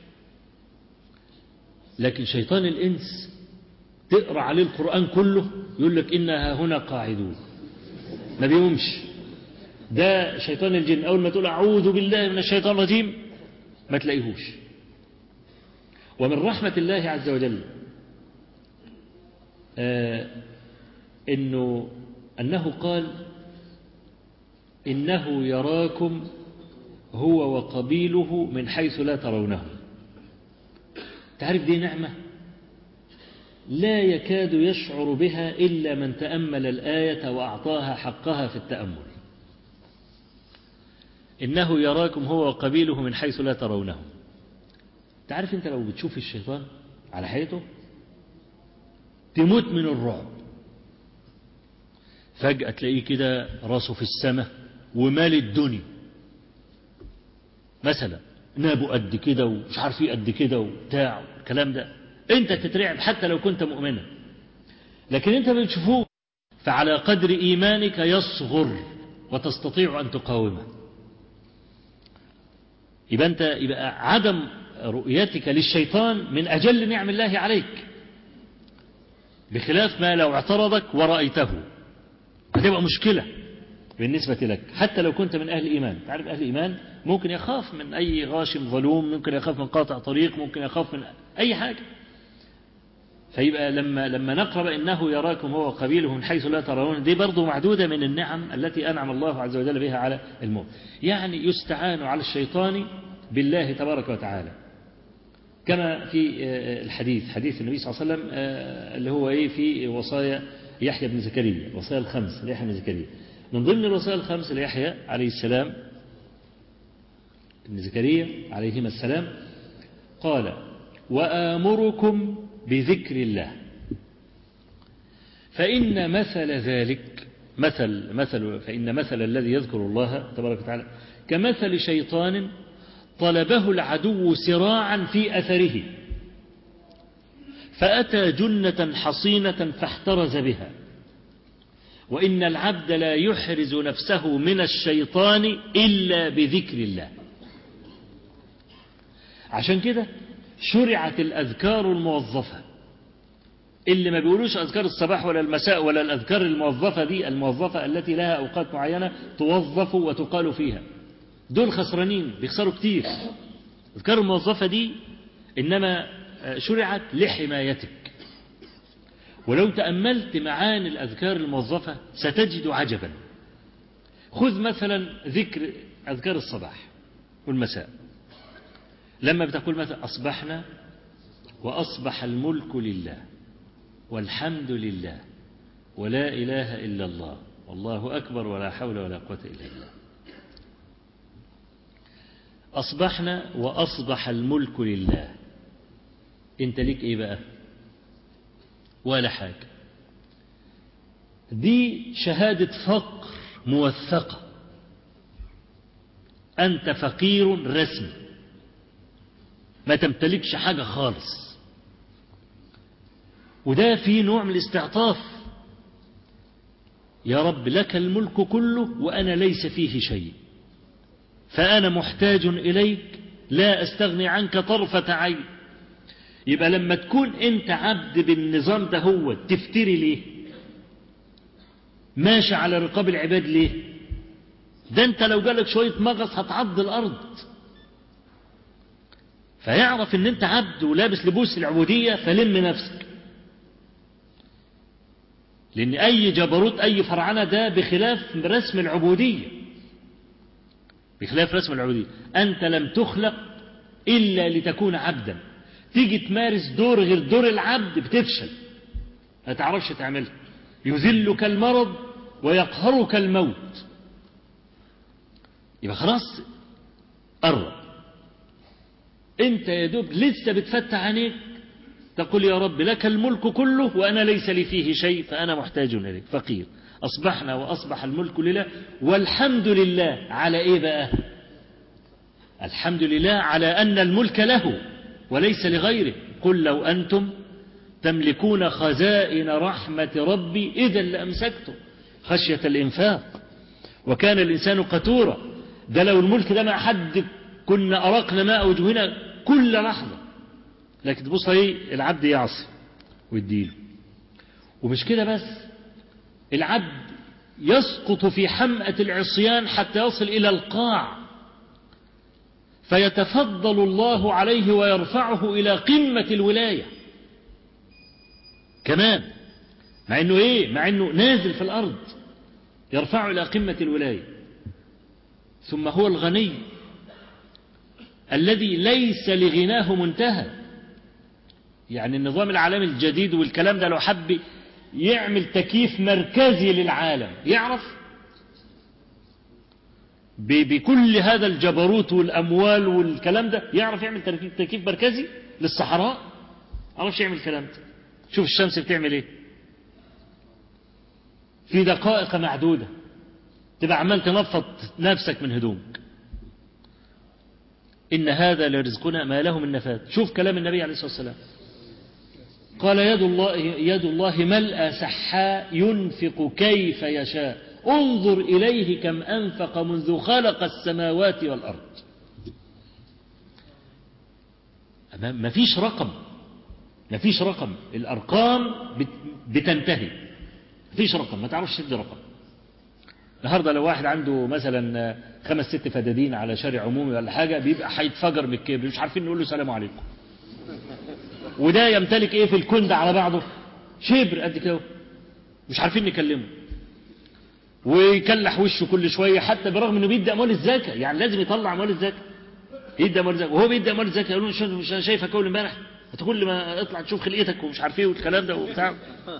لكن شيطان الإنس تقرأ عليه القرآن كله يقول لك إنها هنا قاعدون ما بيقومش ده شيطان الجن أول ما تقول أعوذ بالله من الشيطان الرجيم ما تلاقيهوش ومن رحمة الله عز وجل آه إنه أنه قال إنه يراكم هو وقبيله من حيث لا ترونه تعرف دي نعمة لا يكاد يشعر بها إلا من تأمل الآية وأعطاها حقها في التأمل إنه يراكم هو وقبيله من حيث لا ترونه تعرف أنت لو بتشوف الشيطان على حياته تموت من الرعب فجأة تلاقيه كده راسه في السماء ومال الدنيا مثلا نابه قد كده ومش عارف ايه قد كده وبتاع الكلام ده انت تترعب حتى لو كنت مؤمنا لكن انت ما بتشوفوه فعلى قدر ايمانك يصغر وتستطيع ان تقاومه يبقى انت يبقى عدم رؤيتك للشيطان من اجل نعم الله عليك بخلاف ما لو اعترضك ورأيته هتبقى مشكلة بالنسبة لك حتى لو كنت من أهل الإيمان تعرف أهل الإيمان ممكن يخاف من أي غاشم ظلوم ممكن يخاف من قاطع طريق ممكن يخاف من أي حاجة فيبقى لما لما نقرأ إنه يراكم هو قبيله من حيث لا ترون دي برضه معدودة من النعم التي أنعم الله عز وجل بها على المؤمن يعني يستعان على الشيطان بالله تبارك وتعالى كما في الحديث حديث النبي صلى الله عليه وسلم اللي هو ايه في وصايا يحيى بن زكريا الوصايا الخمس ليحيى بن زكريا من ضمن الوصايا الخمس ليحيى عليه السلام ابن زكريا عليهما السلام قال وآمركم بذكر الله فإن مثل ذلك مثل مثل فإن مثل الذي يذكر الله تبارك وتعالى كمثل شيطان طلبه العدو سراعا في أثره فأتى جنة حصينة فاحترز بها وإن العبد لا يحرز نفسه من الشيطان إلا بذكر الله عشان كده شرعت الأذكار الموظفة اللي ما بيقولوش أذكار الصباح ولا المساء ولا الأذكار الموظفة دي الموظفة التي لها أوقات معينة توظف وتقال فيها دول خسرانين بيخسروا كتير الأذكار الموظفة دي إنما شرعت لحمايتك ولو تأملت معاني الأذكار الموظفة ستجد عجبا خذ مثلا ذكر أذكار الصباح والمساء لما بتقول مثلا أصبحنا وأصبح الملك لله والحمد لله ولا إله إلا الله والله أكبر ولا حول ولا قوة إلا بالله أصبحنا وأصبح الملك لله أنت ليك إيه بقى ولا حاجة دي شهادة فقر موثقة أنت فقير رسمي ما تمتلكش حاجة خالص وده في نوع من الاستعطاف يا رب لك الملك كله وأنا ليس فيه شيء فأنا محتاج إليك لا أستغني عنك طرفة عين يبقى لما تكون أنت عبد بالنظام ده هو تفتري ليه ماشي على رقاب العباد ليه ده أنت لو جالك شوية مغص هتعض الأرض فيعرف ان انت عبد ولابس لبوس العبودية فلم نفسك لان اي جبروت اي فرعنة ده بخلاف رسم العبودية بخلاف رسم العبودية انت لم تخلق الا لتكون عبدا تيجي تمارس دور غير دور العبد بتفشل ما تعرفش تعملها يذلك المرض ويقهرك الموت يبقى خلاص قرب انت يا دوب لسه بتفتح عينيك تقول يا رب لك الملك كله وأنا ليس لي فيه شيء فأنا محتاج إليك فقير أصبحنا وأصبح الملك لله والحمد لله على إيه بقى الحمد لله على أن الملك له وليس لغيره قل لو أنتم تملكون خزائن رحمة ربي إذا لأمسكتم خشية الإنفاق وكان الإنسان قتورا ده لو الملك ده مع حد كنا أرقنا ماء وجهنا كل لحظة لكن تبص ايه العبد يعصي ويديله ومش كده بس العبد يسقط في حمأة العصيان حتى يصل إلى القاع فيتفضل الله عليه ويرفعه إلى قمة الولاية كمان مع انه ايه مع انه نازل في الارض يرفعه الى قمة الولاية ثم هو الغني الذي ليس لغناه منتهى يعني النظام العالمي الجديد والكلام ده لو حب يعمل تكييف مركزي للعالم يعرف بكل هذا الجبروت والأموال والكلام ده يعرف يعمل تكييف مركزي للصحراء عرفش يعمل الكلام ده شوف الشمس بتعمل ايه في دقائق معدودة تبقى عمال تنفض نفسك من هدومك إن هذا لرزقنا ما له من نفاد شوف كلام النبي عليه الصلاة والسلام قال يد الله, يد الله ملأ سحاء ينفق كيف يشاء انظر إليه كم أنفق منذ خلق السماوات والأرض ما فيش رقم ما فيش رقم الأرقام بتنتهي ما فيش رقم ما تعرفش تدي رقم النهاردة لو واحد عنده مثلا خمس ست فدادين على شارع عمومي ولا حاجة بيبقى هيتفجر من الكبر مش عارفين نقول له سلام عليكم وده يمتلك ايه في الكون ده على بعضه شبر قد كده مش عارفين نكلمه ويكلح وشه كل شوية حتى برغم انه بيدي اموال الزكاة يعني لازم يطلع اموال الزكاة يدي اموال الزكاة وهو بيدي اموال الزكاة يقولون مش مش انا شايفك اول امبارح انت كل ما اطلع تشوف خلقتك ومش عارف ايه والكلام ده وبتاع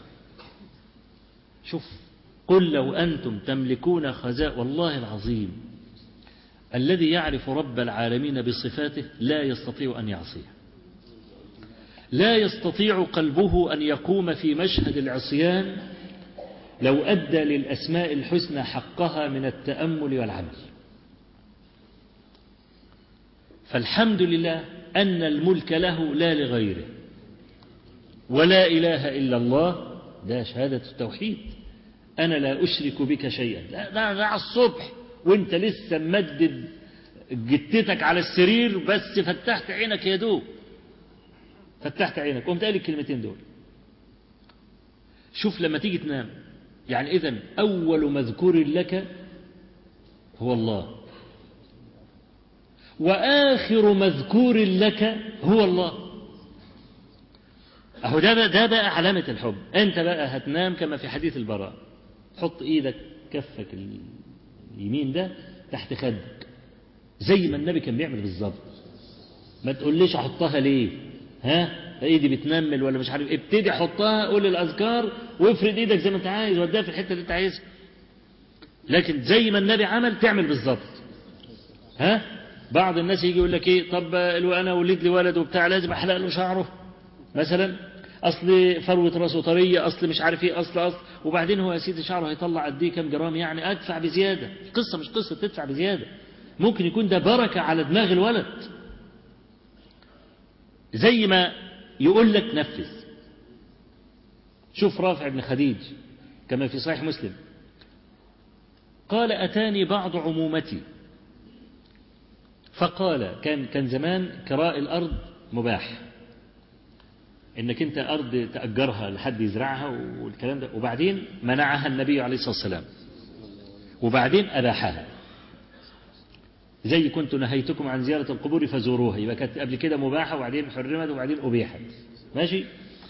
شوف قل لو انتم تملكون خزاء والله العظيم الذي يعرف رب العالمين بصفاته لا يستطيع ان يعصيه لا يستطيع قلبه أن يقوم في مشهد العصيان لو أدى للأسماء الحسنى حقها من التأمل والعمل فالحمد لله أن الملك له لا لغيره ولا إله إلا الله ده شهادة التوحيد أنا لا أشرك بك شيئا لا ده, ده على الصبح وانت لسه ممدد جتتك على السرير بس فتحت عينك يا دوب فتحت عينك قمت قال الكلمتين دول شوف لما تيجي تنام يعني إذا أول مذكور لك هو الله وآخر مذكور لك هو الله أهو ده بقى, ده بقى علامة الحب أنت بقى هتنام كما في حديث البراء حط إيدك كفك اليمين ده تحت خدك زي ما النبي كان بيعمل بالظبط ما تقوليش أحطها ليه ها ايدي بتنمل ولا مش عارف ابتدي حطها قول الاذكار وافرد ايدك زي ما انت عايز وديها في الحته اللي انت عايزها لكن زي ما النبي عمل تعمل بالظبط ها بعض الناس يجي يقول لك ايه طب انا ولد لي ولد وبتاع لازم احلق له شعره مثلا اصل فروه راسه طريه اصل مش عارف ايه اصل اصل وبعدين هو يا سيدي شعره هيطلع قد ايه كام جرام يعني ادفع بزياده قصه مش قصه تدفع بزياده ممكن يكون ده بركه على دماغ الولد زي ما يقول لك نفذ شوف رافع بن خديج كما في صحيح مسلم قال أتاني بعض عمومتي فقال كان كان زمان كراء الأرض مباح انك انت ارض تاجرها لحد يزرعها والكلام ده وبعدين منعها النبي عليه الصلاه والسلام وبعدين اباحها زي كنت نهيتكم عن زيارة القبور فزوروها يبقى كانت قبل كده مباحة وبعدين حرمت وبعدين أبيحت ماشي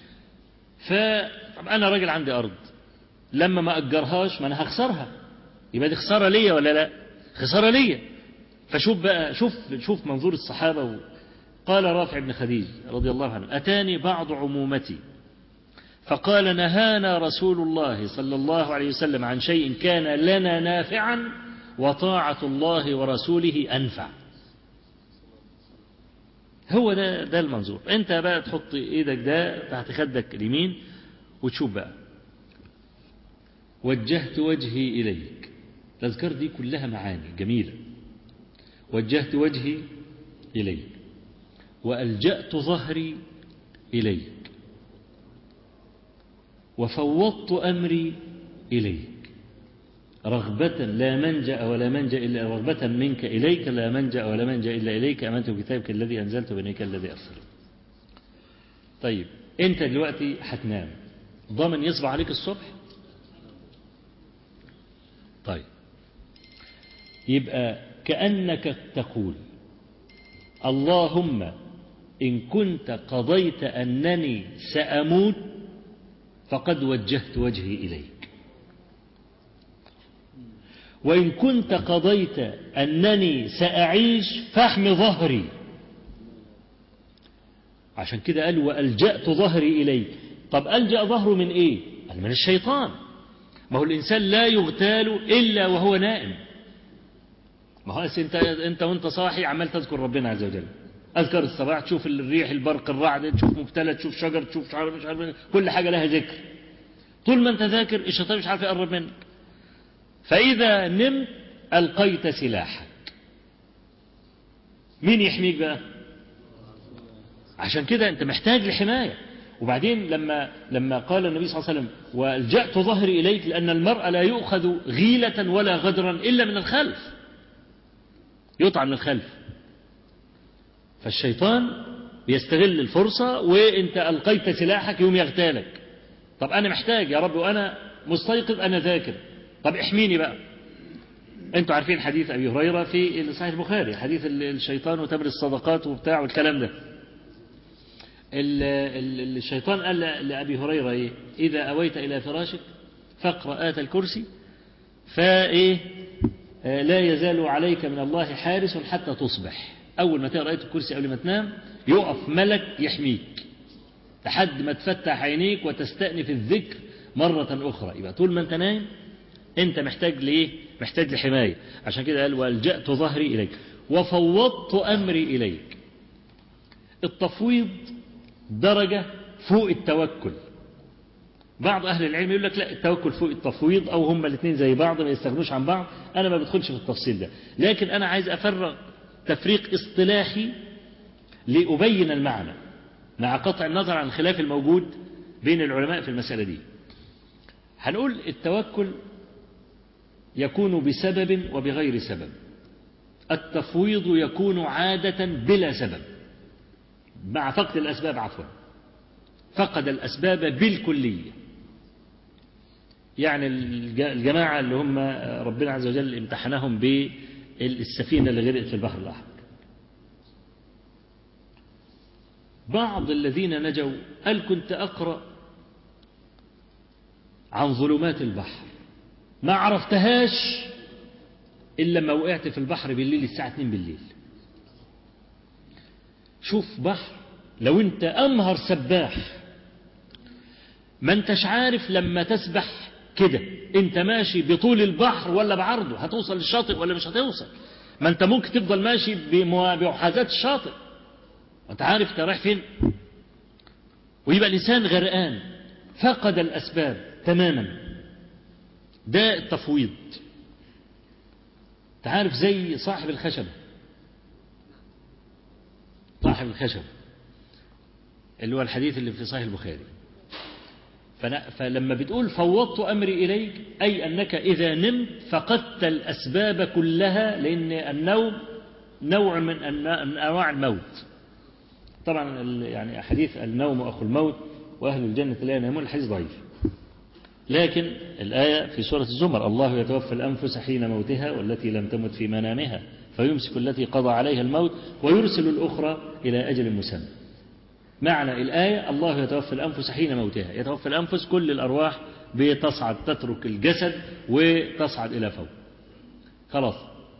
فطب أنا راجل عندي أرض لما ما أجرهاش ما أنا هخسرها يبقى دي خسارة ليا ولا لا خسارة ليا فشوف بقى شوف شوف منظور الصحابة و... قال رافع بن خديج رضي الله عنه أتاني بعض عمومتي فقال نهانا رسول الله صلى الله عليه وسلم عن شيء كان لنا نافعا وطاعة الله ورسوله أنفع هو ده ده المنظور انت بقى تحط ايدك ده تحت خدك اليمين وتشوف بقى وجهت وجهي إليك الأذكار دي كلها معاني جميلة وجهت وجهي إليك وألجأت ظهري إليك وفوضت أمري إليك رغبة لا منجأ ولا منجأ إلا رغبة منك إليك لا منجأ ولا منجأ إلا إليك أمنت بكتابك الذي أنزلت بنيك الذي أرسلت طيب أنت دلوقتي هتنام ضامن يصبح عليك الصبح طيب يبقى كأنك تقول اللهم إن كنت قضيت أنني سأموت فقد وجهت وجهي إليك وإن كنت قضيت أنني سأعيش فاحم ظهري عشان كده قال وألجأت ظهري إليك طب ألجأ ظهره من إيه قال من الشيطان ما هو الإنسان لا يغتال إلا وهو نائم ما هو أنت أنت وأنت صاحي عمال تذكر ربنا عز وجل أذكر الصباح تشوف الريح البرق الرعد تشوف مبتلى تشوف شجر تشوف مش عارف مش عارف كل حاجة لها ذكر طول ما أنت ذاكر الشيطان مش عارف يقرب منك فإذا نمت ألقيت سلاحك مين يحميك بقى عشان كده أنت محتاج لحماية وبعدين لما لما قال النبي صلى الله عليه وسلم والجأت ظهري إليك لأن المرء لا يؤخذ غيلة ولا غدرا إلا من الخلف يطعن من الخلف فالشيطان بيستغل الفرصة وانت ألقيت سلاحك يوم يغتالك طب أنا محتاج يا رب وأنا مستيقظ أنا ذاكر طب احميني بقى انتوا عارفين حديث أبي هريرة في صحيح البخاري حديث الشيطان وتمر الصدقات وبتاع والكلام ده الشيطان قال لأبي هريرة إيه؟ إذا أويت إلى فراشك فاقرأ آت الكرسي فإيه لا يزال عليك من الله حارس حتى تصبح أول ما تقرأ آية الكرسي قبل ما تنام يقف ملك يحميك لحد ما تفتح عينيك وتستأنف الذكر مرة أخرى يبقى طول ما أنت نايم أنت محتاج لإيه؟ محتاج لحماية عشان كده قال والجأت ظهري إليك وفوضت أمري إليك التفويض درجة فوق التوكل بعض أهل العلم يقول لك لا التوكل فوق التفويض أو هما الاثنين زي بعض ما يستغنوش عن بعض أنا ما بدخلش في التفصيل ده لكن أنا عايز أفرغ تفريق اصطلاحي لأبين المعنى مع قطع النظر عن الخلاف الموجود بين العلماء في المسألة دي هنقول التوكل يكون بسبب وبغير سبب التفويض يكون عادة بلا سبب مع فقد الأسباب عفوا فقد الأسباب بالكلية يعني الجماعة اللي هم ربنا عز وجل امتحنهم بالسفينة اللي غرقت في البحر الأحمر بعض الذين نجوا قال كنت أقرأ عن ظلمات البحر ما عرفتهاش إلا لما وقعت في البحر بالليل الساعة 2 بالليل شوف بحر لو انت أمهر سباح ما انتش عارف لما تسبح كده انت ماشي بطول البحر ولا بعرضه هتوصل للشاطئ ولا مش هتوصل ما انت ممكن تفضل ماشي بموا- بمحاذاة الشاطئ وانت عارف انت رايح فين ويبقى الإنسان غرقان فقد الأسباب تماما ده التفويض تعرف زي صاحب الخشبة صاحب الخشبة اللي هو الحديث اللي في صحيح البخاري فأنا- فلما بتقول فوضت أمري إليك أي أنك إذا نمت فقدت الأسباب كلها لأن النوم نوع من أن- أنواع الموت طبعا ال- يعني حديث النوم أخو الموت وأهل الجنة لا ينامون الحديث ضعيف لكن الآية في سورة الزمر الله يتوفى الأنفس حين موتها والتي لم تمت في منامها فيمسك التي قضى عليها الموت ويرسل الأخرى إلى أجل مسمى معنى الآية الله يتوفى الأنفس حين موتها يتوفى الأنفس كل الأرواح بتصعد تترك الجسد وتصعد إلى فوق خلاص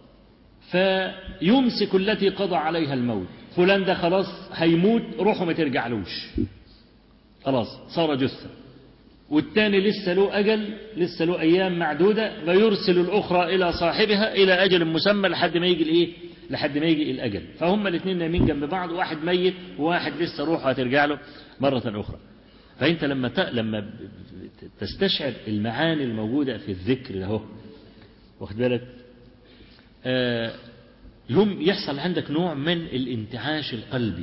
فيمسك التي قضى عليها الموت فلان ده خلاص هيموت روحه ما ترجعلوش خلاص صار جثة والتاني لسه له أجل لسه له أيام معدودة فيرسل الأخرى إلى صاحبها إلى أجل مسمى لحد ما يجي الإيه لحد ما يجي الأجل فهم الاثنين نايمين جنب بعض واحد ميت وواحد لسه روحه هترجع له مرة أخرى فأنت لما ت... لما ب- ب- تستشعر المعاني الموجودة في الذكر ده هو واخد بالك آه يوم يحصل عندك نوع من الانتعاش القلبي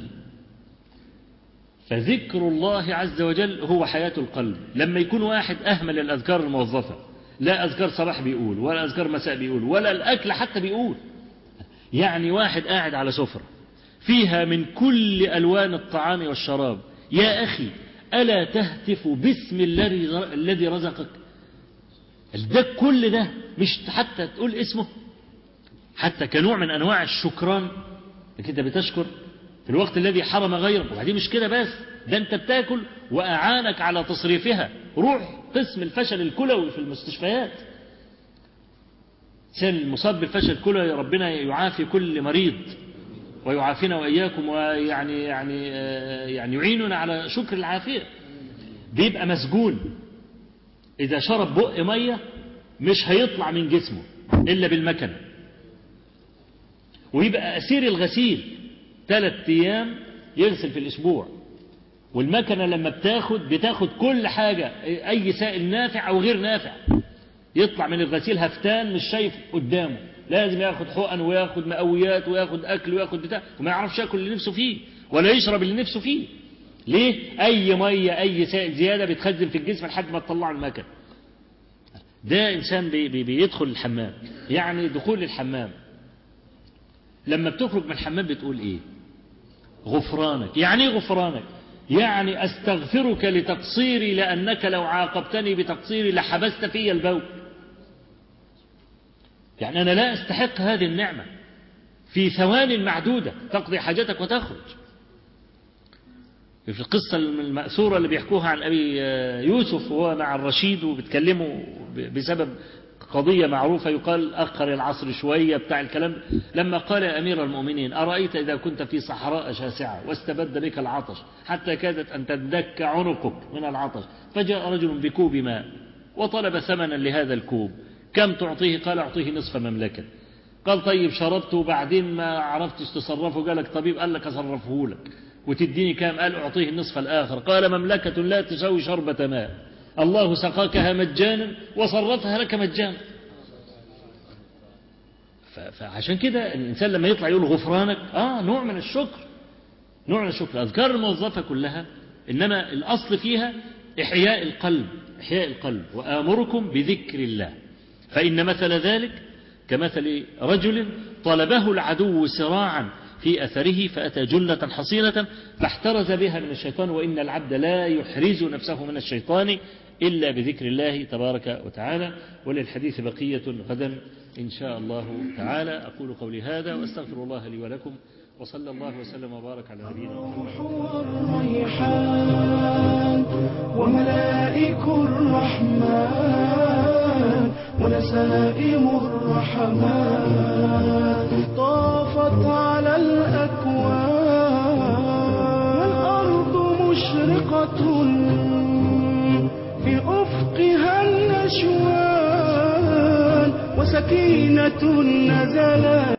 فذكر الله عز وجل هو حياة القلب لما يكون واحد أهمل الأذكار الموظفة لا أذكار صباح بيقول ولا أذكار مساء بيقول ولا الأكل حتى بيقول يعني واحد قاعد على سفرة فيها من كل ألوان الطعام والشراب يا أخي ألا تهتف باسم الذي الذي رزقك ده كل ده مش حتى تقول اسمه حتى كنوع من أنواع الشكران انك انت بتشكر في الوقت الذي حرم غيرك وبعدين مش كده بس ده انت بتاكل وأعانك على تصريفها روح قسم الفشل الكلوي في المستشفيات الإنسان المصاب بالفشل الكلوي ربنا يعافي كل مريض ويعافينا وإياكم ويعني يعني آه، يعني يعيننا على شكر العافية بيبقى مسجون إذا شرب بق مية مش هيطلع من جسمه إلا بالمكنة ويبقى أسير الغسيل ثلاث أيام يغسل في الأسبوع والمكنة لما بتاخد بتاخد كل حاجة أي سائل نافع أو غير نافع يطلع من الغسيل هفتان مش شايف قدامه لازم ياخد حقن وياخد مقويات وياخد أكل وياخد بتاع وما يعرفش ياكل اللي نفسه فيه ولا يشرب اللي نفسه فيه ليه أي مية أي سائل زيادة بيتخزن في الجسم لحد ما تطلعه المكن ده إنسان بي بي بيدخل الحمام يعني دخول الحمام لما بتخرج من الحمام بتقول ايه غفرانك يعني ايه غفرانك يعني استغفرك لتقصيري لانك لو عاقبتني بتقصيري لحبست في البول يعني انا لا استحق هذه النعمه في ثوان معدوده تقضي حاجتك وتخرج في القصة المأثورة اللي بيحكوها عن أبي يوسف وهو مع الرشيد وبيتكلموا بسبب قضية معروفة يقال أخر العصر شوية بتاع الكلام لما قال يا أمير المؤمنين أرأيت إذا كنت في صحراء شاسعة واستبد بك العطش حتى كادت أن تندك عنقك من العطش فجاء رجل بكوب ماء وطلب ثمنا لهذا الكوب كم تعطيه قال أعطيه نصف مملكة قال طيب شربته وبعدين ما عرفتش تصرفه قال لك طبيب قال لك أصرفه لك وتديني كام قال أعطيه النصف الآخر قال مملكة لا تساوي شربة ماء الله سقاكها مجانا وصرفها لك مجانا فعشان كده الإنسان لما يطلع يقول غفرانك آه نوع من الشكر نوع من الشكر الأذكار الموظفة كلها إنما الأصل فيها إحياء القلب إحياء القلب وآمركم بذكر الله فإن مثل ذلك كمثل رجل طلبه العدو سراعا في أثره فأتى جلة حصينة فاحترز بها من الشيطان وإن العبد لا يحرز نفسه من الشيطان إلا بذكر الله تبارك وتعالى وللحديث بقية غدا إن شاء الله تعالى أقول قولي هذا وأستغفر الله لي ولكم وصلى الله وسلم وبارك على نبينا محمد والريحان وملائك الرحمن ونسائم الرحمن طافت على الأكوان والأرض مشرقة في أفقها النشوان وسكينة نزلت